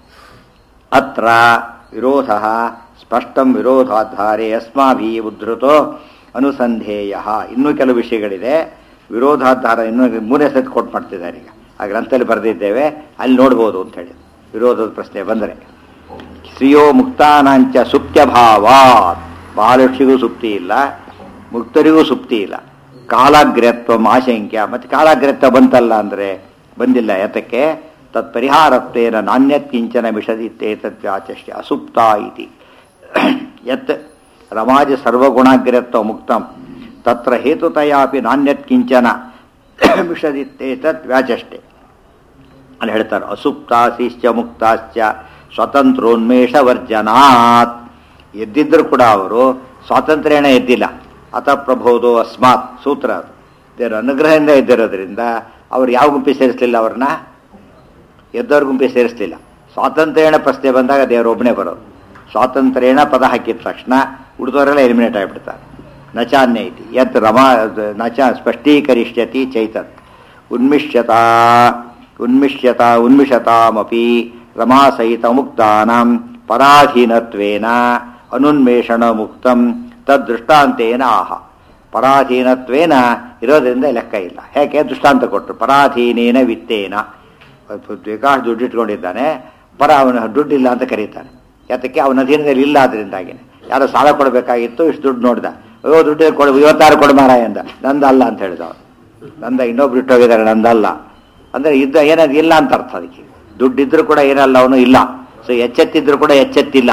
ಅತ್ರ ವಿರೋಧ ಸ್ಪಷ್ಟಂ ವಿರೋಧಾಧಾರೆ ಅಸ್ಮಾಭಿ ಉದ್ಧೃತೋ ಅನುಸಂಧೇಯ ಇನ್ನೂ ಕೆಲವು ವಿಷಯಗಳಿದೆ ವಿರೋಧಾಧಾರ ಇನ್ನೂ ಮೂರನೇ ಸತಿ ಕೊಟ್ಟು ಮಾಡ್ತಿದ್ದಾರೆ ಈಗ ಆ ಗ್ರಂಥದಲ್ಲಿ ಬರೆದಿದ್ದೇವೆ ಅಲ್ಲಿ ನೋಡ್ಬೋದು ಅಂತ ಹೇಳಿ ವಿರೋಧದ ಪ್ರಶ್ನೆ ಬಂದರೆ ಶ್ರೀಯೋ ಮುಕ್ತಾನಾಂಚ ಸುಪ್ತ್ಯಭಾವಾತ್ ಬಹಳಷ್ಟಿಗೂ ಸುಪ್ತಿ ಇಲ್ಲ ಮುಕ್ತರಿಗೂ ಸುಪ್ತಿ ಇಲ್ಲ ಕಾಲಾಗ್ರತ್ವ ಆಶಂಕ್ಯ ಮತ್ತೆ ಕಾಲಾಗ್ರತ್ವ ಬಂತಲ್ಲ ಅಂದರೆ ಬಂದಿಲ್ಲ ಯಾತಕ್ಕೆ ತತ್ಪರಿಹಾರತ್ವೇನ ನಾಣ್ಯತ್ ಕಿಂಚನ ಮಿಷದಿತ್ತೇತದ್ವ್ಯಾಚಷ್ಯ ಅಸುಪ್ತ ಇತಿ ಯತ್ ರಮಾಜ ಸರ್ವಗುಣಾಗ್ರತ್ವ ಮುಕ್ತಂ ತತ್ರ ಹೇತುತಯಾಪಿ ನಾಣ್ಯತ್ ಕಿಂಚನ ಮಿಷದಿತ್ತೇತತ್ ವ್ಯಾಚಷ್ಟೆ ಅಲ್ಲಿ ಹೇಳ್ತಾರೆ ಅಸುಪ್ತಾಸಿಶ್ಚ ಮುಕ್ತಾಶ್ಚ ಸ್ವತಂತ್ರೋನ್ಮೇಷ ವರ್ಜನಾತ್ ಎದ್ದಿದ್ರು ಕೂಡ ಅವರು ಸ್ವಾತಂತ್ರ್ಯನ ಎದ್ದಿಲ್ಲ ಅತ ಪ್ರಬೋಧೋ ಅಸ್ಮಾತ್ ಸೂತ್ರ ಅದು ದೇವರ ಅನುಗ್ರಹದಿಂದ ಎದ್ದಿರೋದ್ರಿಂದ ಅವ್ರು ಯಾವ ಗುಂಪಿ ಸೇರಿಸಲಿಲ್ಲ ಅವ್ರನ್ನ ಎದ್ದವ್ರ ಗುಂಪಿ ಸೇರಿಸಲಿಲ್ಲ ಸ್ವಾತಂತ್ರ್ಯನ ಪ್ರಶ್ನೆ ಬಂದಾಗ ದೇವರೊಬ್ಬನೇ ಬರೋದು ಸ್ವಾತಂತ್ರ್ಯನ ಪದ ಹಾಕಿದ ತಕ್ಷಣ ಉಳಿದವರೆಲ್ಲ ಎಲಿಮಿನೇಟ್ ಆಗಿಬಿಡ್ತಾರೆ ನಚಾನ್ಯ ಐತಿ ಯತ್ ರಮಾ ನಚ ಸ್ಪಷ್ಟೀಕರಿಷ್ಯತಿ ಚೈತತ್ ಉನ್ಮಿಷ್ಯತಾ ಉನ್ಮಿಷ್ಯತಾ ಉನ್ಮಿಷತಾಮಪಿ ರಮಾಸಹಿತ ಮುಕ್ತಾನಾಂ ಪರಾಧೀನತ್ವೇನ ಅನುನ್ಮೇಷಣ ಮುಕ್ತಂ ತದ್ದೃಷ್ಟಾಂತೇನ ಆಹ ಪರಾಧೀನತ್ವೇನ ಇರೋದ್ರಿಂದ ಲೆಕ್ಕ ಇಲ್ಲ ಯಾಕೆ ದೃಷ್ಟಾಂತ ಕೊಟ್ಟರು ಪರಾಧೀನೇನ ವಿತ್ತೇನ ವಿಕಾಸ್ ದುಡ್ಡು ಇಟ್ಕೊಂಡಿದ್ದಾನೆ ಪರ ಅವನ ದುಡ್ಡಿಲ್ಲ ಅಂತ ಕರೀತಾನೆ ಯಾತಕ್ಕೆ ಅವನ ಅಧೀನದಲ್ಲಿ ಇಲ್ಲ ಅದರಿಂದಾಗಿನೇ ಯಾರೋ ಸಾಲ ಕೊಡಬೇಕಾಗಿತ್ತು ಇಷ್ಟು ದುಡ್ಡು ನೋಡ್ದ ಅಯ್ಯೋ ದುಡ್ಡು ಕೊಡ ಇವತ್ತಾರು ಕೊಡ ಮಾರಾಯ ಅಂದ ನಂದಲ್ಲ ಅಂತ ಹೇಳಿದ ಅವನು ನಂದ ಇನ್ನೊಬ್ರು ಇಟ್ಟೋಗಿದ್ದಾರೆ ನಂದಲ್ಲ ಅಂದರೆ ಇದ್ದ ಏನಾದ್ರು ಇಲ್ಲ ಅಂತ ಅರ್ಥ ಅದಕ್ಕೆ ದುಡ್ಡಿದ್ರು ಕೂಡ ಏನಲ್ಲ ಅವನು ಇಲ್ಲ ಸೊ ಎಚ್ಚೆತ್ತಿದ್ರು ಕೂಡ ಎಚ್ಚೆತ್ತಿಲ್ಲ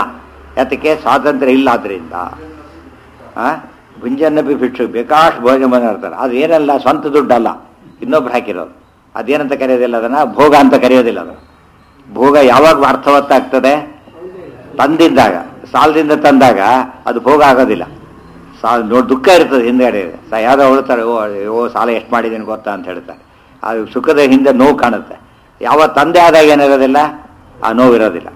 ಯಾತಕ್ಕೆ ಸ್ವಾತಂತ್ರ್ಯ ಇಲ್ಲ ಆದ್ರಿಂದ ಆ ಗುಂಜನ್ನಬಿ ಭಿಕ್ಷು ಬೇಕಾಷ್ಟು ಭೋಜನ ಮಾಡ್ತಾರೆ ಅದು ಏನಲ್ಲ ಸ್ವಂತ ದುಡ್ಡಲ್ಲ ಇನ್ನೊಬ್ರು ಹಾಕಿರೋದು ಅದೇನಂತ ಕರೆಯೋದಿಲ್ಲ ಅದನ್ನ ಭೋಗ ಅಂತ ಕರೆಯೋದಿಲ್ಲ ಅದು ಭೋಗ ಯಾವಾಗ ಅರ್ಥವತ್ತಾಗ್ತದೆ ತಂದಿದ್ದಾಗ ಸಾಲದಿಂದ ತಂದಾಗ ಅದು ಭೋಗ ಆಗೋದಿಲ್ಲ ಸಾಲ ನೋಡಿ ದುಃಖ ಇರ್ತದೆ ಹಿಂದೆಗಡೆ ಸ ಯಾವುದೋ ಹೇಳ್ತಾರೆ ಓ ಓ ಸಾಲ ಎಷ್ಟು ಮಾಡಿದ್ದೀನಿ ಗೊತ್ತಾ ಅಂತ ಹೇಳ್ತಾರೆ ಅದು ಸುಖದ ಹಿಂದೆ ನೋವು ಕಾಣುತ್ತೆ ಯಾವ ತಂದೆ ಆದಾಗ ಏನಿರೋದಿಲ್ಲ ಆ ನೋವಿರೋದಿಲ್ಲ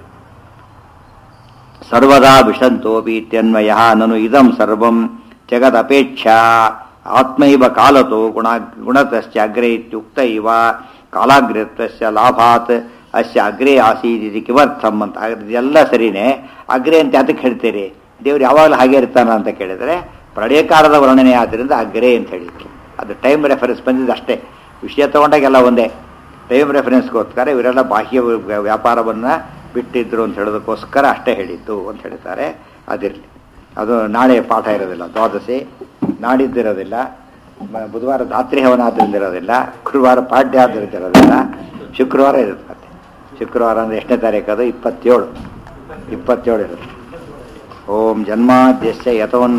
ಸರ್ವದಾ ವಿಷಂತೋಪಿ ಇತ್ಯನ್ವಯ ನನು ಇದಂ ಸರ್ವಂ ಜಗದಪೇಕ್ಷಾ ಆತ್ಮೈವ ಕಾಲತೋ ಗುಣ ಗುಣತಶ್ಚ ಅಗ್ರೆ ಇತ್ಯುಕ್ತ ಇವ ಕಾಲಾಗ್ರತ್ವಸ್ಯ ಲಾಭಾತ್ ಅಸ್ಯ ಅಗ್ರೆ ಆಸೀದಿತಿ ಕಿಮರ್ಥಂ ಅಂತ ಹಾಗಾದ್ರೆ ಎಲ್ಲ ಸರಿನೇ ಅಗ್ರೆ ಅಂತ ಅದಕ್ಕೆ ಹೇಳ್ತೀರಿ ದೇವ್ರು ಯಾವಾಗಲೂ ಹಾಗೆ ಇರ್ತಾನ ಅಂತ ಕೇಳಿದರೆ ಪ್ರಳಯಕಾಲದ ವರ್ಣನೆ ಆದ್ದರಿಂದ ಅಗ್ರೆ ಅಂತ ಹೇಳಿಕ್ಕೆ ಅದು ಟೈಮ್ ರೆಫರೆನ್ಸ್ ಬಂದಿದ್ದು ಅಷ್ಟೇ ವಿಷಯ ತಗೊಂಡಾಗೆಲ್ಲ ಒಂದೇ ಟೈಮ್ ರೆಫರೆನ್ಸ್ಗೋಸ್ಕರ ಇವರೆಲ್ಲ ಬಾಹ್ಯ ವ್ಯಾಪಾರವನ್ನು ಬಿಟ್ಟಿದ್ರು ಅಂತ ಹೇಳೋದಕ್ಕೋಸ್ಕರ ಅಷ್ಟೇ ಹೇಳಿದ್ದು ಅಂತ ಹೇಳ್ತಾರೆ ಅದಿರಲಿ ಅದು ನಾಳೆ ಪಾಠ ಇರೋದಿಲ್ಲ ದ್ವಾದಶಿ ನಾಡಿದ್ದಿರೋದಿಲ್ಲ ಮ- ಬುಧವಾರ ರಾತ್ರಿ ಹವನ ಆದ್ರಿಂದ ಇರೋದಿಲ್ಲ ಗುರುವಾರ ಪಾಠ್ಯ ಆದ್ರಿಂದ ಇರೋದಿಲ್ಲ ಶುಕ್ರವಾರ ಇರುತ್ತೆ ಮತ್ತೆ ಶುಕ್ರವಾರ ಅಂದರೆ ಎಷ್ಟನೇ ತಾರೀಕು ಅದು ಇಪ್ಪತ್ತೇಳು ಇಪ್ಪತ್ತೇಳು ಇರುತ್ತೆ ಓಂ ಜನ್ಮಾದ್ಯಸ್ಯ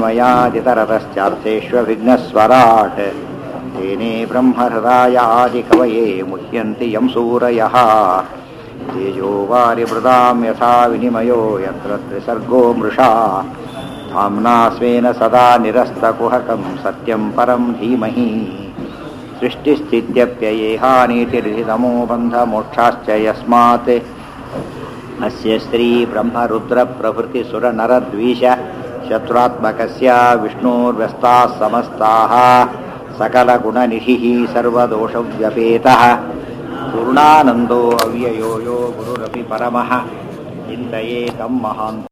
ಯತೋನ್ಮಯಾದಿತರತಶ್ಚಾರ್ಥೇಷ್ವವಿಘ್ನಸ್ವರಾಟ್ तेने ब्रह्महृदायादिकवये मुह्यन्ति यं सूरयः तेजो वारिमृदां यथा विनिमयो यत्र त्रिसर्गो मृषा धाम्ना स्वेन सदा निरस्तकुहकं सत्यं परं धीमहि सृष्टिस्थित्यप्ययेहानीतिर्हितमो बन्धमोक्षाश्च यस्मात् अस्य श्रीब्रह्मरुद्रप्रभृतिसुरनरद्वीष शत्रुत्मकस्य विष्णोर्व्यस्ताः समस्ताः सकलगुणनिधिः सर्वदोषव्यपेतः पूर्णानन्दो अव्ययो यो गुरुरपि परमः चिन्तये तं महान्